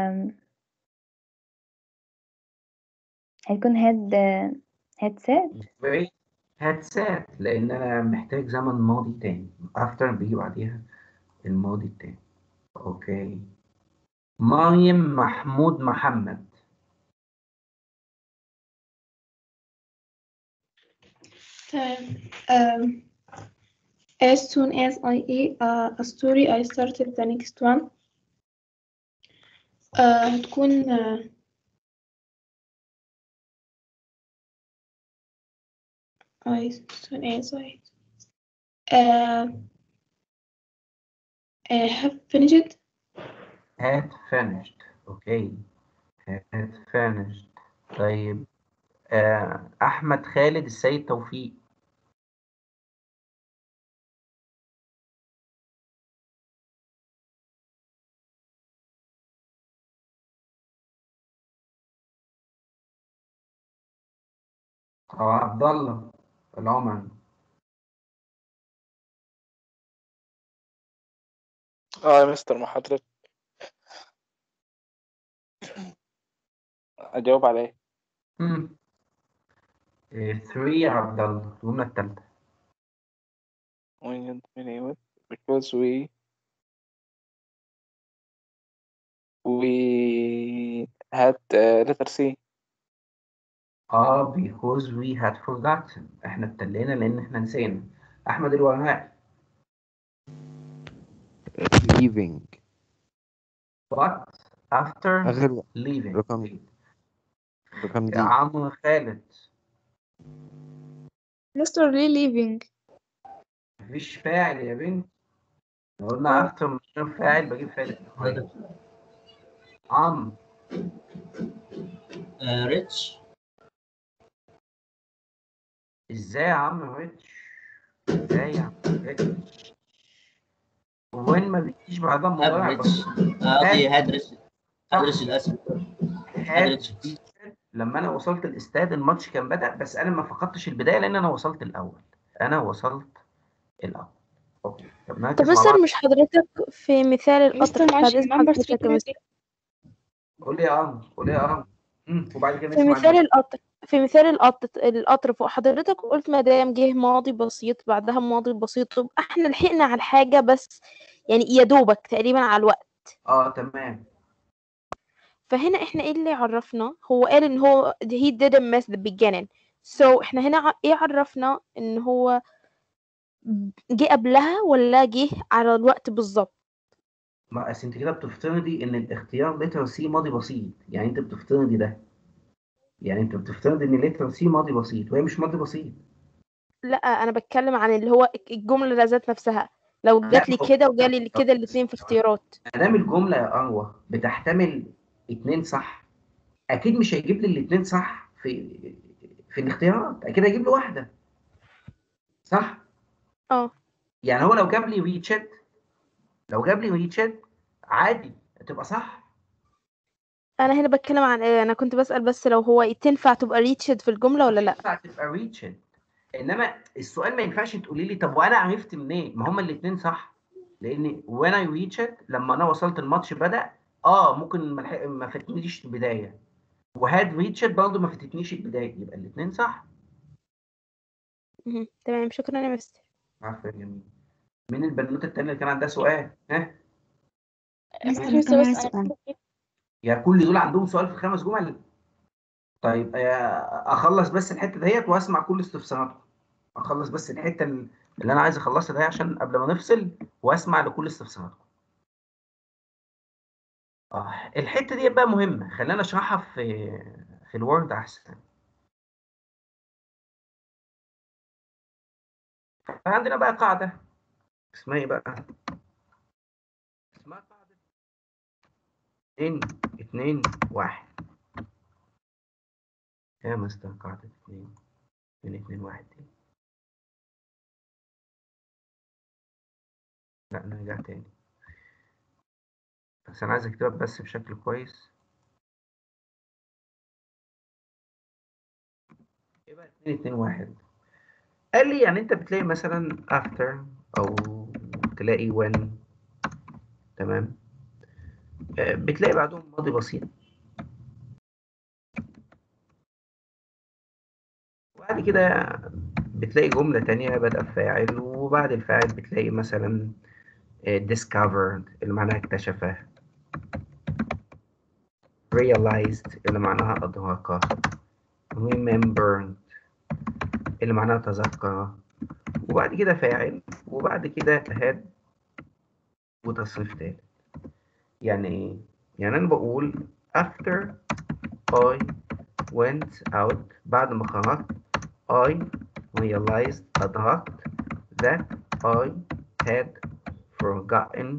هيكون had uh, had said very had said لأن أنا محتاج زمن ماضي تاني after بيجي بعديها الماضي التاني أوكي مريم محمود محمد تمام um, as soon as I ate uh, a story I started the next one uh, هتكون uh, as soon as I uh, uh, have finished had finished أوكي had finished طيب آه أحمد خالد السيد توفيق أو عبد الله العمري اه يا مستر ما حضرتك اجاوب على ايه مم. آه، three عبد الله الجملة التالتة we continue with because we we had uh, letter C اه because we had forgotten احنا اتلينا لان احنا نسينا احمد الوهاب leaving but after آخر leaving رقم رقم يا دي عمرو خالد مستر ليه leaving مفيش فاعل يا بنت لو قلنا after من غير فاعل بجيب فاعل عمرو ريتش ازاي يا عم ريتش ازاي يا عم ريتش وين ما بيجيش بعدها مضارع افريج بسيط قصدي هادرس هادرس الاسم had reached لما انا وصلت الاستاد الماتش كان بدأ بس انا ما فقدتش البدايه لان انا وصلت الاول انا وصلت الاول اوكي طب طب نركز مع مستر بعض مش حضرتك في مثال القطر مستر معلش بعد إذن النمبر حضرتك 3 يا مستر قول لي يا عم قول لي يا عم أمم، وبعد كده في نسمع مثال الناس. القطر في مثال القطر القطر فوق حضرتك قلت ما دام جه ماضي بسيط بعدها ماضي بسيط تبقى احنا لحقنا على الحاجة بس يعني يا دوبك تقريبا على الوقت اه تمام فهنا احنا ايه اللي عرفنا هو قال ان هو he didn't miss the beginning so احنا هنا ع- ايه عرفنا ان هو جه قبلها ولا جه على الوقت بالظبط ما أصل انت كده بتفترضي ان الاختيار لتر سي ماضي بسيط يعني انت بتفترضي ده يعني انت بتفترضي ان لتر سي ماضي بسيط وهي مش ماضي بسيط لا انا بتكلم عن اللي هو الجملة ذات نفسها لو لا جات لي هو كده وجالي كده الاتنين في اختيارات ما دام الجمله يا اروى بتحتمل اتنين صح اكيد مش هيجيب لي الاتنين صح في في الاختيارات اكيد هيجيب لي واحده صح اه يعني هو لو جاب لي ريتشارد لو جاب لي ريتشارد عادي هتبقى صح انا هنا بتكلم عن ايه انا كنت بسأل بس لو هو تنفع تبقى ريتشد في الجملة ولا لا ينفع تبقى ريتشارد انما السؤال ما ينفعش تقولي لي طب وانا عرفت منين ما هما الاثنين صح لان وانا ريتشارد لما انا وصلت الماتش بدأ اه ممكن ما لحق- ما فاتنيش البدايه وهاد ريتشارد برضه ما فاتتنيش البدايه يبقى الاثنين صح مهم. تمام شكرا يا مستر عارفه يا جميل مين البنوته التانيه اللي كان عندها سؤال ها مستر مستر أنا مستر كمان بس عايز انا سؤال يا كل دول عندهم سؤال في الخمس جمل طيب آه، اخلص بس الحته ديت واسمع كل استفساراتكم اخلص بس الحته ال- اللي انا عايز اخلصها ده عشان قبل ما نفصل واسمع لكل استفساراتكم اه الحته دي بقى مهمه خلينا اشرحها في في الوورد احسن فعندنا بقى قاعده اسمها ايه بقى اسمها قاعده 2 2 1 يا مستر قاعده 2 2 2 1 دي لا نرجع تاني بس انا عايز اكتبها بس بشكل كويس ايه بقى 2 2 1 قال لي يعني انت بتلاقي مثلا after او تلاقي when تمام آه، بتلاقي بعدهم ماضي بسيط وبعد كده بتلاقي جملة تانية بدأ بفاعل وبعد الفاعل بتلاقي مثلا آه، discovered اللي معناها اكتشف realized اللي معناها أدرك remembered اللي معناها تذكر وبعد كده فاعل وبعد كده had وتصريف تالت يعني ايه؟ يعني أنا بقول after I went out بعد ما خرجت I realized أدركت that I had forgotten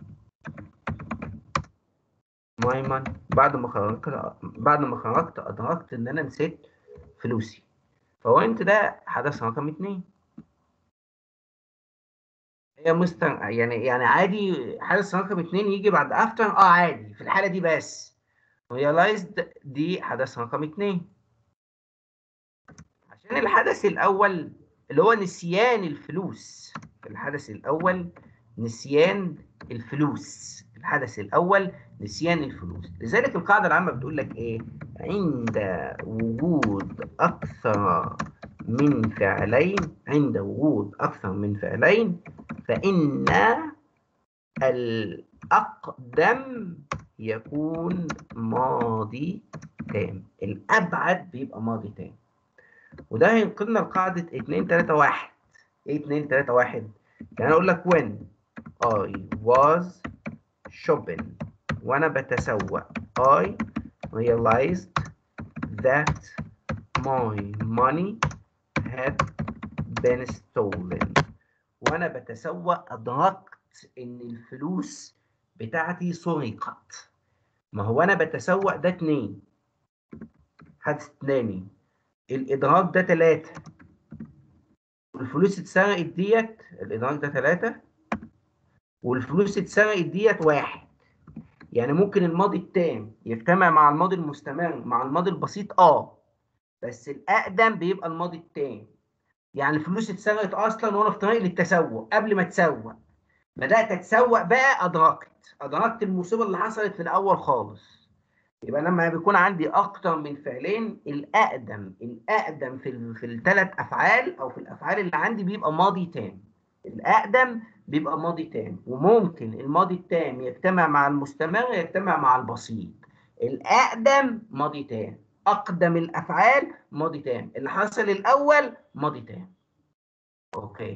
my money بعد ما خرجت بعد ما خرجت أدركت إن أنا نسيت فلوسي فوينت ده حدث رقم اتنين هي مستر يعني يعني عادي حدث رقم اتنين يجي بعد افتر اه عادي في الحالة دي بس realized دي حدث رقم اتنين عشان الحدث الأول اللي هو نسيان الفلوس الحدث الأول نسيان الفلوس الحدث الأول نسيان الفلوس لذلك القاعدة العامة بتقول لك إيه عند وجود أكثر من فعلين عند وجود أكثر من فعلين فإن الأقدم يكون ماضي تام الأبعد بيبقى ماضي تام وده هينقلنا لقاعدة 2 3 1 ايه 2 3 1 يعني اقول لك when I was shopping وانا بتسوق I realized that my money had been stolen وانا بتسوق ادركت ان الفلوس بتاعتي سرقت ما هو انا بتسوق ده اتنين حدث تاني الادراك ده تلاتة والفلوس اتسرقت ديت الادراك ده تلاتة والفلوس اتسرقت ديت واحد يعني ممكن الماضي التام يجتمع مع الماضي المستمر مع الماضي البسيط اه بس الاقدم بيبقى الماضي التام يعني الفلوس اتسرقت اصلا وانا في طريق للتسوق قبل ما اتسوق بدات اتسوق بقى ادركت ادركت المصيبه اللي حصلت في الاول خالص يبقى لما بيكون عندي اكتر من فعلين الاقدم الاقدم في ال في الثلاث افعال او في الافعال اللي عندي بيبقى ماضي تام الاقدم بيبقى ماضي تام وممكن الماضي التام يجتمع مع المستمر يجتمع مع البسيط الاقدم ماضي تام اقدم الافعال ماضي تام اللي حصل الاول ماضي تام اوكي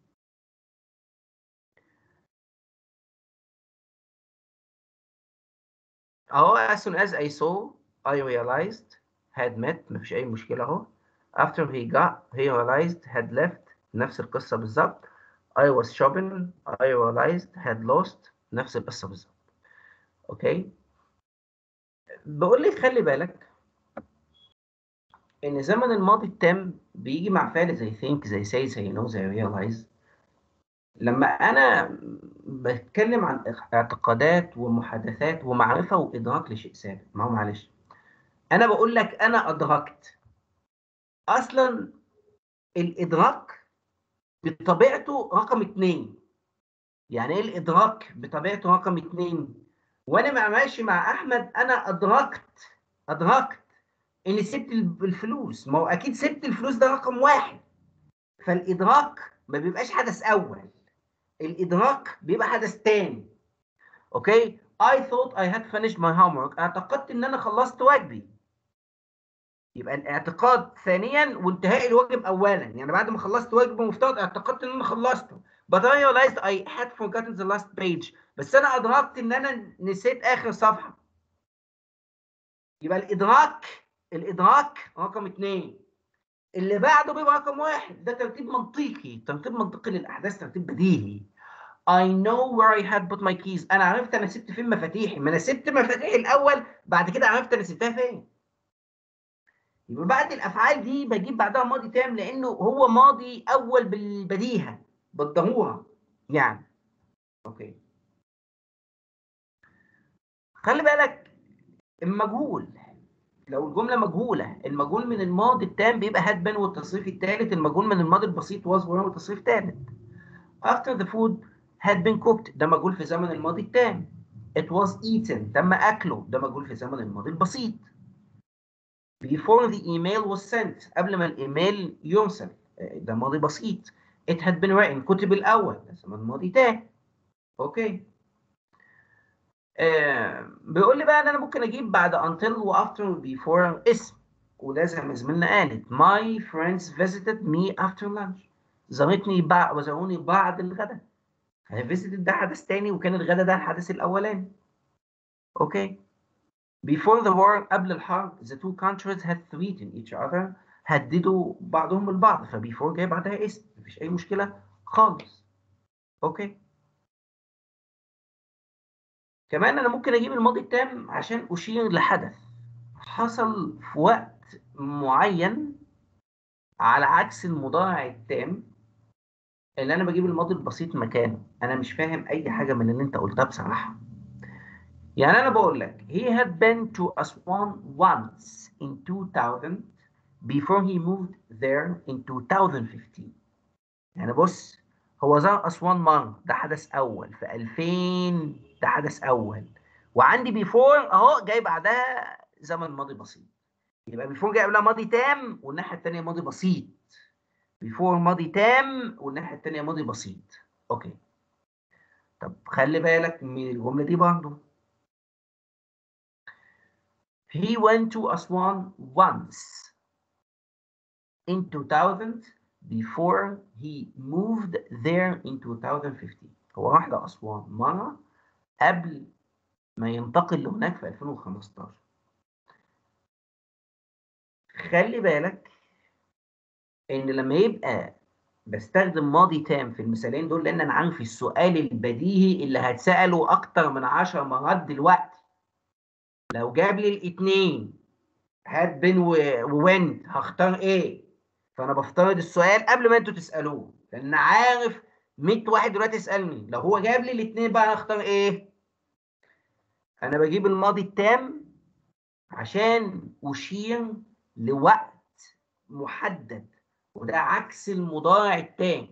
اهو as soon as I saw I realized had met مفيش أي مشكلة أهو after he got he realized had left نفس القصة بالظبط I was shopping I realized had lost نفس القصة بالظبط أوكي بقول لك خلي بالك إن زمن الماضي التام بيجي مع فعل زي think زي say زي know زي realize لما أنا بتكلم عن اعتقادات ومحادثات ومعرفة وإدراك لشيء ثابت ما هو معلش أنا بقول لك أنا أدركت أصلا الإدراك بطبيعته رقم اتنين يعني إيه الإدراك بطبيعته رقم اتنين وأنا مع ماشي مع أحمد أنا أدركت أدركت إني سبت الفلوس ما هو أكيد سبت الفلوس ده رقم واحد فالإدراك ما بيبقاش حدث أول الإدراك بيبقى حدث تاني أوكي I thought I had finished my homework اعتقدت إن أنا خلصت واجبي يبقى الاعتقاد ثانيا وانتهاء الواجب اولا يعني بعد ما خلصت واجب المفترض اعتقدت ان انا خلصته but I realized I had forgotten the last page بس انا ادركت ان انا نسيت اخر صفحه يبقى الادراك الادراك رقم اثنين اللي بعده بيبقى رقم واحد ده ترتيب منطقي ترتيب منطقي للاحداث ترتيب بديهي I know where I had put my keys انا عرفت انا سبت فين مفاتيحي ما انا سبت مفاتيحي الاول بعد كده عرفت انا سبتها فين يبقى بعد الافعال دي بجيب بعدها ماضي تام لانه هو ماضي اول بالبديهه بالضروره يعني اوكي خلي بالك المجهول لو الجمله مجهوله المجهول من الماضي التام بيبقى هاد بين والتصريف الثالث المجهول من الماضي البسيط was were والتصريف الثالث after the food had been cooked ده مجهول في زمن الماضي التام it was eaten تم اكله ده مجهول في زمن الماضي البسيط before the email was sent قبل ما الايميل يرسل ده ماضي بسيط it had been written كتب الاول ده زمن ماضي تام اوكي آه بيقول لي بقى ان انا ممكن اجيب بعد until و after و before اسم وده زي ما زميلنا قالت my friends visited me after lunch زارتني بعد وزاروني بعد الغداء هي visited ده حدث تاني وكان الغداء ده الحدث الاولاني اوكي before the war قبل الحرب the two countries had threatened each other هددوا بعضهم البعض فبيفور جاي بعدها اسم مفيش اي مشكله خالص اوكي كمان انا ممكن اجيب الماضي التام عشان اشير لحدث حصل في وقت معين على عكس المضارع التام اللي انا بجيب الماضي البسيط مكانه انا مش فاهم اي حاجه من اللي انت قلتها بصراحه يعني انا بقول لك he had been to Aswan once in 2000 before he moved there in 2015 يعني بص هو زار أسوان مرة ده حدث أول في 2000 ده حدث أول وعندي بيفور أهو جاي بعدها زمن ماضي بسيط يبقى بيفور جاي قبلها ماضي تام والناحية التانية ماضي بسيط بيفور ماضي تام والناحية التانية ماضي بسيط أوكي طب خلي بالك من الجملة دي برضه He went to Aswan once in 2000 before he moved there in 2015 هو راح لأسوان مرة قبل ما ينتقل لهناك في 2015 خلي بالك ان لما يبقى بستخدم ماضي تام في المثالين دول لان انا عارف السؤال البديهي اللي هتساله اكتر من 10 مرات دلوقتي لو جاب لي الاثنين هات بين ووينت هختار ايه فانا بفترض السؤال قبل ما انتوا تسالوه لان عارف 100 واحد دلوقتي يسالني لو هو جاب لي الاثنين بقى اختار ايه انا بجيب الماضي التام عشان اشير لوقت محدد وده عكس المضارع التام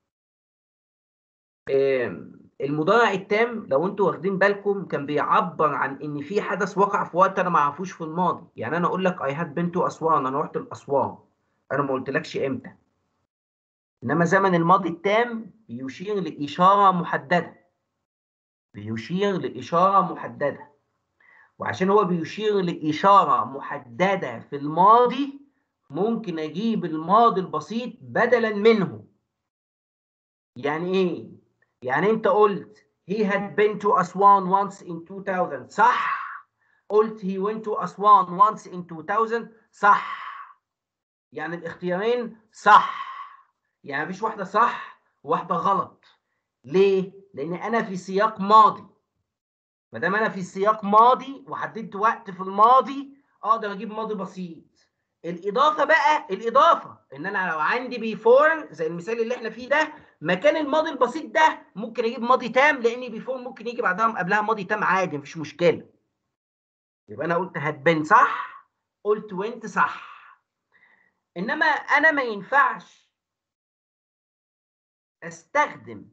المضارع التام لو انتوا واخدين بالكم كان بيعبر عن ان في حدث وقع في وقت انا ما اعرفوش في الماضي يعني انا اقول لك اي هاد بنت اسوان انا رحت لاسوان انا ما قلتلكش امتى انما زمن الماضي التام بيشير لاشاره محدده بيشير لاشاره محدده وعشان هو بيشير لاشاره محدده في الماضي ممكن اجيب الماضي البسيط بدلا منه يعني ايه يعني انت قلت he had been to Aswan once in 2000 صح قلت he went to Aswan once in 2000 صح يعني الاختيارين صح يعني مفيش واحدة صح وواحدة غلط ليه؟ لأن أنا في سياق ماضي ما دام أنا في سياق ماضي وحددت وقت في الماضي أقدر أجيب ماضي بسيط الإضافة بقى الإضافة إن أنا لو عندي بيفور زي المثال اللي إحنا فيه ده مكان الماضي البسيط ده ممكن أجيب ماضي تام لأن بيفور ممكن يجي بعدها قبلها ماضي تام عادي مفيش مشكلة يبقى أنا قلت هتبان صح قلت وأنت صح انما انا ما ينفعش استخدم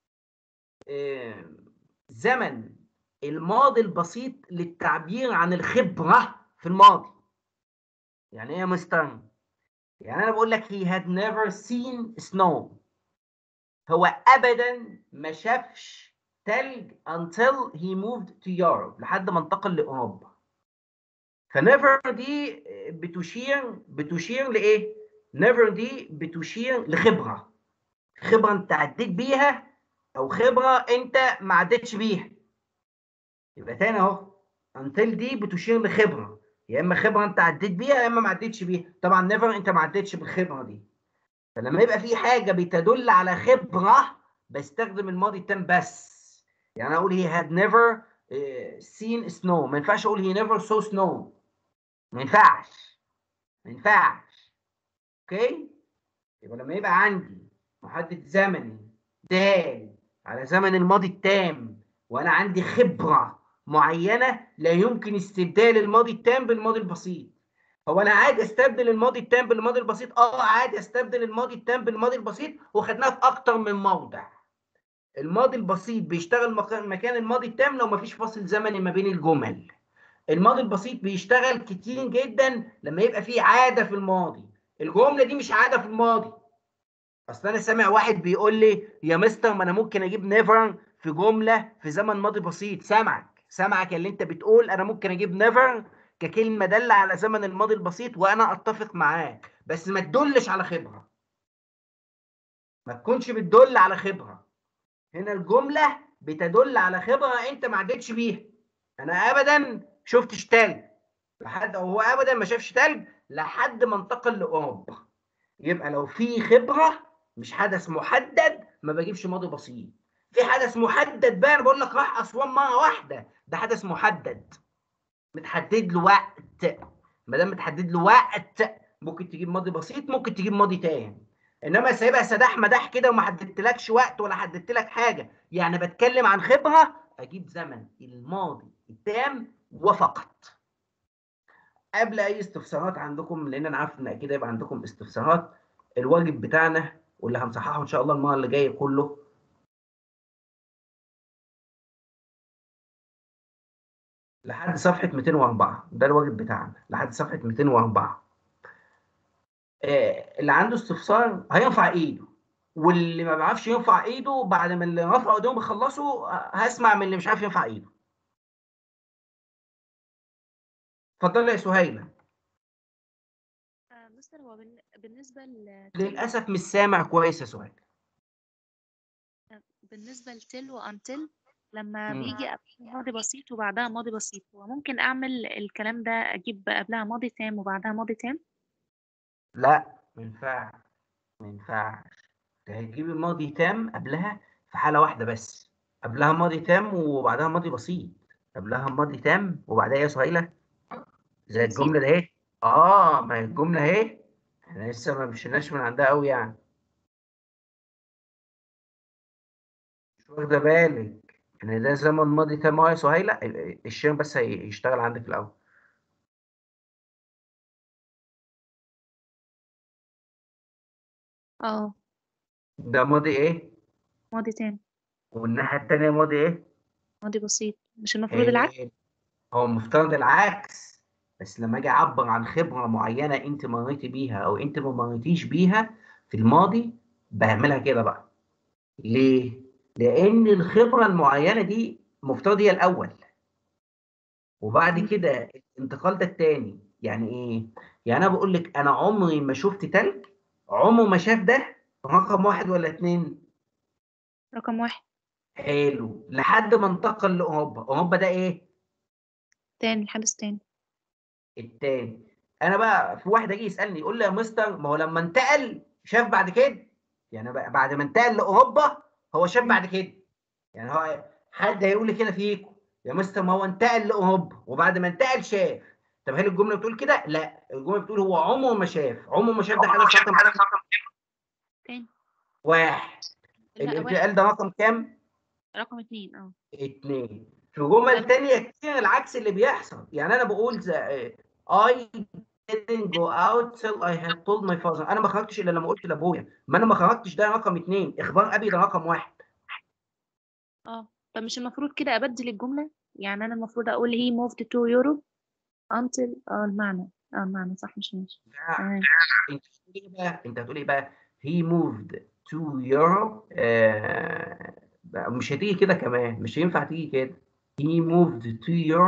زمن الماضي البسيط للتعبير عن الخبرة في الماضي يعني ايه يا مستر يعني انا بقول لك he had never seen snow هو ابدا ما شافش تلج until he moved to Europe لحد ما انتقل لاوروبا فنيفر دي بتشير بتشير لايه نيفر دي بتشير لخبره خبره انت عديت بيها او خبره انت ما عدتش بيها يبقى تاني اهو until دي بتشير لخبره يا اما خبره انت عديت بيها يا اما ما عدتش بيها طبعا نيفر انت ما عدتش بالخبره دي فلما يبقى في حاجه بتدل على خبره بستخدم الماضي التام بس يعني انا اقول هي had never uh, seen snow ما ينفعش اقول he never saw snow ما ينفعش ما ينفعش اوكي يبقى لما يبقى عندي محدد زمني دال على زمن الماضي التام وانا عندي خبره معينه لا يمكن استبدال الماضي التام بالماضي البسيط هو انا عادي استبدل الماضي التام بالماضي البسيط اه عادي استبدل الماضي التام بالماضي البسيط وخدناها في اكتر من موضع الماضي البسيط بيشتغل مك- مكان الماضي التام لو مفيش فاصل زمني ما بين الجمل الماضي البسيط بيشتغل كتير جدا لما يبقى فيه عاده في الماضي الجمله دي مش عاده في الماضي اصل انا سامع واحد بيقول لي يا مستر ما انا ممكن اجيب نيفر في جمله في زمن ماضي بسيط سامعك سامعك اللي انت بتقول انا ممكن اجيب نيفر ككلمه داله على زمن الماضي البسيط وانا اتفق معاه بس ما تدلش على خبره ما تكونش بتدل على خبره هنا الجمله بتدل على خبره انت ما عدتش بيها انا ابدا شفتش تلج لحد او هو ابدا ما شافش تلج لحد ما انتقل لاوروبا يبقى لو في خبره مش حدث محدد ما بجيبش ماضي بسيط في حدث محدد بقى انا بقول لك راح اسوان مره واحده ده حدث محدد متحدد له وقت ما دام متحدد له وقت ممكن تجيب ماضي بسيط ممكن تجيب ماضي تاني انما سايبها سداح مداح كده وما حددتلكش وقت ولا حددت لك حاجه يعني بتكلم عن خبره اجيب زمن الماضي التام وفقط قبل اي استفسارات عندكم لان انا عارف ان اكيد هيبقى عندكم استفسارات الواجب بتاعنا واللي هنصححه ان شاء الله المره اللي جايه كله لحد صفحه 204 ده الواجب بتاعنا لحد صفحه 204 آه، اللي عنده استفسار هيرفع ايده واللي ما بيعرفش يرفع ايده بعد ما اللي رفعوا ايديهم يخلصوا آه، هسمع من اللي مش عارف يرفع ايده اتفضلي يا سهيله آه، مستر هو بالن- بالنسبة ل للاسف مش سامع كويس يا سهيله بالنسبة لتل وأنتل لما مم. بيجي قبلها ماضي بسيط وبعدها ماضي بسيط هو ممكن أعمل الكلام ده أجيب قبلها ماضي تام وبعدها ماضي تام لا ما ينفعش ما ينفعش ده هتجيبي ماضي تام قبلها في حاله واحده بس قبلها ماضي تام وبعدها ماضي بسيط قبلها ماضي تام وبعدها إيه يا سهيله زي بسيط. الجمله ده اهي اه ما هي الجمله اهي احنا لسه ما مشيناش من عندها قوي يعني مش واخده بالك ان ده زمن ماضي تام اهو يا سهيله الشير بس هيشتغل عندك الاول اه ده ماضي ايه ماضي تام والناحيه التانيه ماضي ايه ماضي بسيط مش المفروض العكس إيه، هو المفترض العكس بس لما اجي اعبر عن خبره معينه انت مريتي بيها او انت ما مريتيش بيها في الماضي بعملها كده بقى ليه لان الخبره المعينه دي مفترض هي الاول وبعد كده الانتقال ده التاني يعني ايه يعني انا بقول لك انا عمري ما شفت تلج عمره ما شاف ده رقم واحد ولا اتنين رقم واحد حلو لحد ما انتقل لاوروبا اوروبا ده ايه تاني حدث تاني التاني انا بقى في واحد يجي يسالني يقول لي يا مستر ما هو لما انتقل شاف بعد كده يعني بقى بعد ما انتقل لاوروبا هو شاف بعد كده يعني هو حد هيقول لي كده فيكم يا مستر ما هو انتقل لاوروبا وبعد ما انتقل شاف طب هل الجمله بتقول كده لا الجمله بتقول هو عمره ما شاف عمره ما شاف ده حدث رقم تاني واحد لا، الانتقال ده رقم كام رقم اتنين اه اتنين في جمل تانية كتير العكس اللي بيحصل يعني انا بقول زي I didn't go out till I had told my father انا ما خرجتش الا لما قلت لابويا ما انا ما خرجتش ده رقم اتنين اخبار ابي ده رقم واحد اه طب مش المفروض كده أبدل الجملة يعني أنا المفروض أقول he moved to Europe until اه المعنى اه المعنى صح مش ماشي تمام انت هتقول ايه بقى انت هتقول ايه بقى he moved to Europe آه... بقى مش هتيجي كده كمان مش هينفع تيجي كده he moved to Europe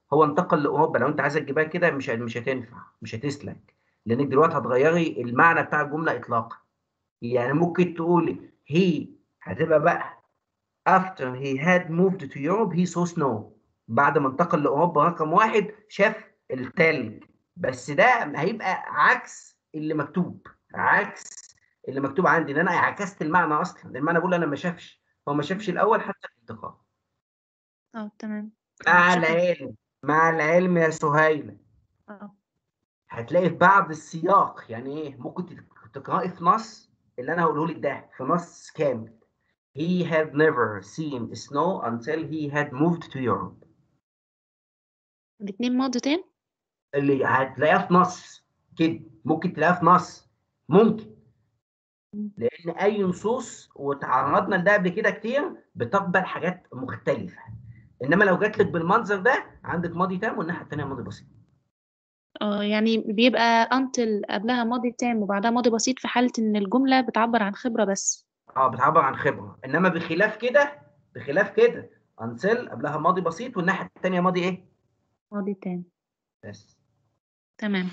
هو انتقل لاوروبا لو انت عايزه تجيبها كده مش مش هتنفع مش هتسلك لانك دلوقتي هتغيري المعنى بتاع الجمله اطلاقا يعني ممكن تقولي he هتبقى بقى after he had moved to Europe he saw snow بعد ما انتقل لاوروبا رقم واحد شاف التلج بس ده هيبقى عكس اللي مكتوب عكس اللي مكتوب عندي ان انا عكست المعنى اصلا المعنى بقول انا ما شافش هو ما شافش الاول حتى الانتقال اه تمام مع شكرا العلم مع العلم يا سهيلة اه هتلاقي في بعض السياق يعني ايه ممكن تت- تقرأي في نص اللي انا هقوله لك ده في نص كامل he had never seen snow until he had moved to Europe الاتنين ماضي تاني اللي هتلاقيها في نص كده ممكن تلاقيها في نص ممكن لان اي نصوص وتعرضنا لده قبل كده كتير بتقبل حاجات مختلفه انما لو جات لك بالمنظر ده عندك ماضي تام والناحيه الثانيه ماضي بسيط اه يعني بيبقى until قبلها ماضي تام وبعدها ماضي بسيط في حالة ان الجملة بتعبر عن خبرة بس اه بتعبر عن خبره انما بخلاف كده بخلاف كده انسل قبلها ماضي بسيط والناحيه الثانيه ماضي ايه ماضي تام بس تمام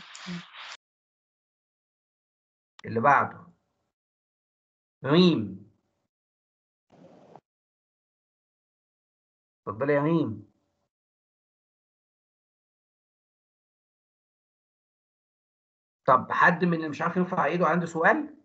اللي بعده ريم اتفضلي يا ريم طب حد من اللي مش عارف يرفع ايده عنده سؤال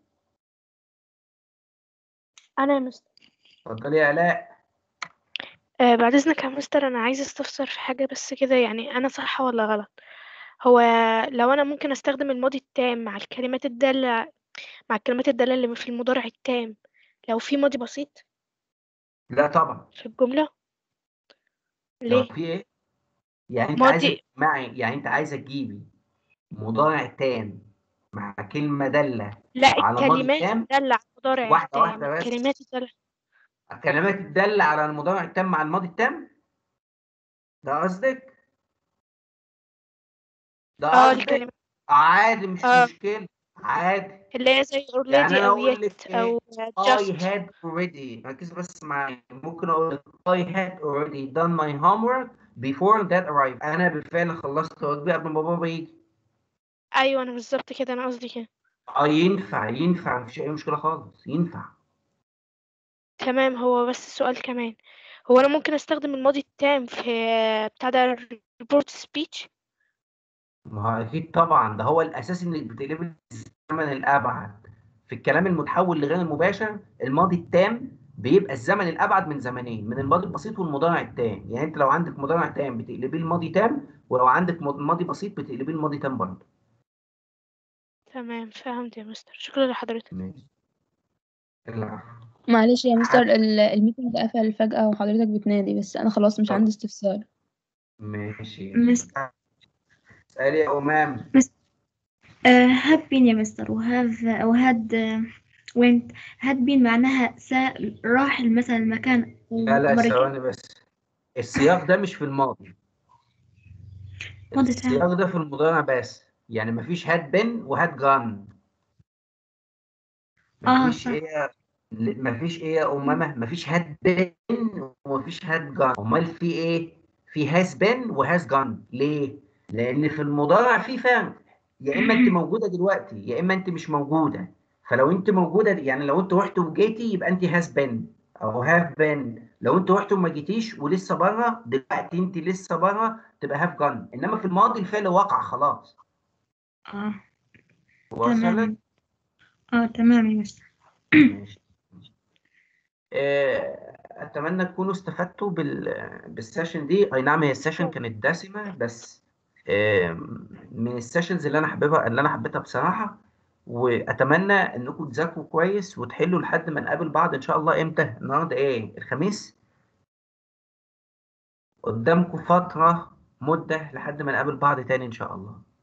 أنا يا مستر اتفضلي يا الاء آه بعد إذنك يا مستر أنا عايزة أستفسر في حاجة بس كده يعني أنا صح ولا غلط هو لو أنا ممكن أستخدم الماضي التام مع الكلمات الدالة مع الكلمات الدالة اللي في المضارع التام لو في ماضي بسيط لا طبعا في الجملة لو ليه في ايه يعني انت عايزه ماضي تجمعي يعني انت عايزه تجيبي مضارع تام مع كلمه داله لا على ماضي الكلمات تام الدالة على المضارع واحده التام واحده بس الكلمات الدالة الكلمات الداله على المضارع التام مع الماضي التام ده قصدك ده اه قصدك الكلمات عادي مش اه مشكله عادي اللي هي زي already يعني انا أو اقول لك yet ايه أو I just had already ركز بس معايا ممكن اقول لك I had already done my homework before that arrived انا بالفعل خلصت واجبي قبل ما بابا يجي أيوة أنا بالظبط كده أنا قصدي كده اه ينفع ينفع مفيش اي مشكله خالص ينفع تمام هو بس سؤال كمان هو أنا ممكن أستخدم الماضي التام في بتاع ده report speech ما هو اكيد طبعا ده هو الاساس انك بتقلبي الزمن الابعد في الكلام المتحول لغير المباشر الماضي التام بيبقى الزمن الابعد من زمنين من الماضي البسيط والمضارع التام يعني انت لو عندك مضارع تام بتقلبيه الماضي تام ولو عندك مض- ماضي بسيط بتقلبيه الماضي تام برضه تمام فهمت يا مستر شكرا لحضرتك ماشي العفو معلش يا مستر حد ال- الميتنج قفل فجأة وحضرتك بتنادي بس أنا خلاص مش طب عندي استفسار ماشي مس اسالي يا امام مس هاد بين يا مستر وهاف وهاد وينت هاد بين معناها سا راح مثلا المكان لا لا ومرة ثواني بس السياق ده مش في الماضي ماضي تام السياق ده في المضارع بس يعني مفيش هاد بن وهاد جان اه مفيش صح ايه يا- مفيش ايه يا امامه مفيش هاد بن ومفيش هاد جان امال في ايه في هاز بن وهاز جان ليه لان في المضارع في فرق يا اما انت موجوده دلوقتي يا اما انت مش موجوده فلو انت موجوده يعني لو انت رحت وجيتي يبقى انت هاز بن او هاف بن لو انت رحت وما جيتيش ولسه بره دلوقتي انت لسه بره تبقى هاف جان انما في الماضي الفعل وقع خلاص اه وصلت تمام اه تمام يا مستر ماشي آه، اتمنى تكونوا استفدتوا بال بالسيشن دي اي نعم هي السيشن كانت دسمه بس آم، من السيشنز اللي انا حاببها اللي انا حبيتها بصراحه واتمنى انكم تذاكروا كويس وتحلوا لحد ما نقابل بعض ان شاء الله امتى النهارده ايه الخميس قدامكم فتره مده لحد ما نقابل بعض تاني ان شاء الله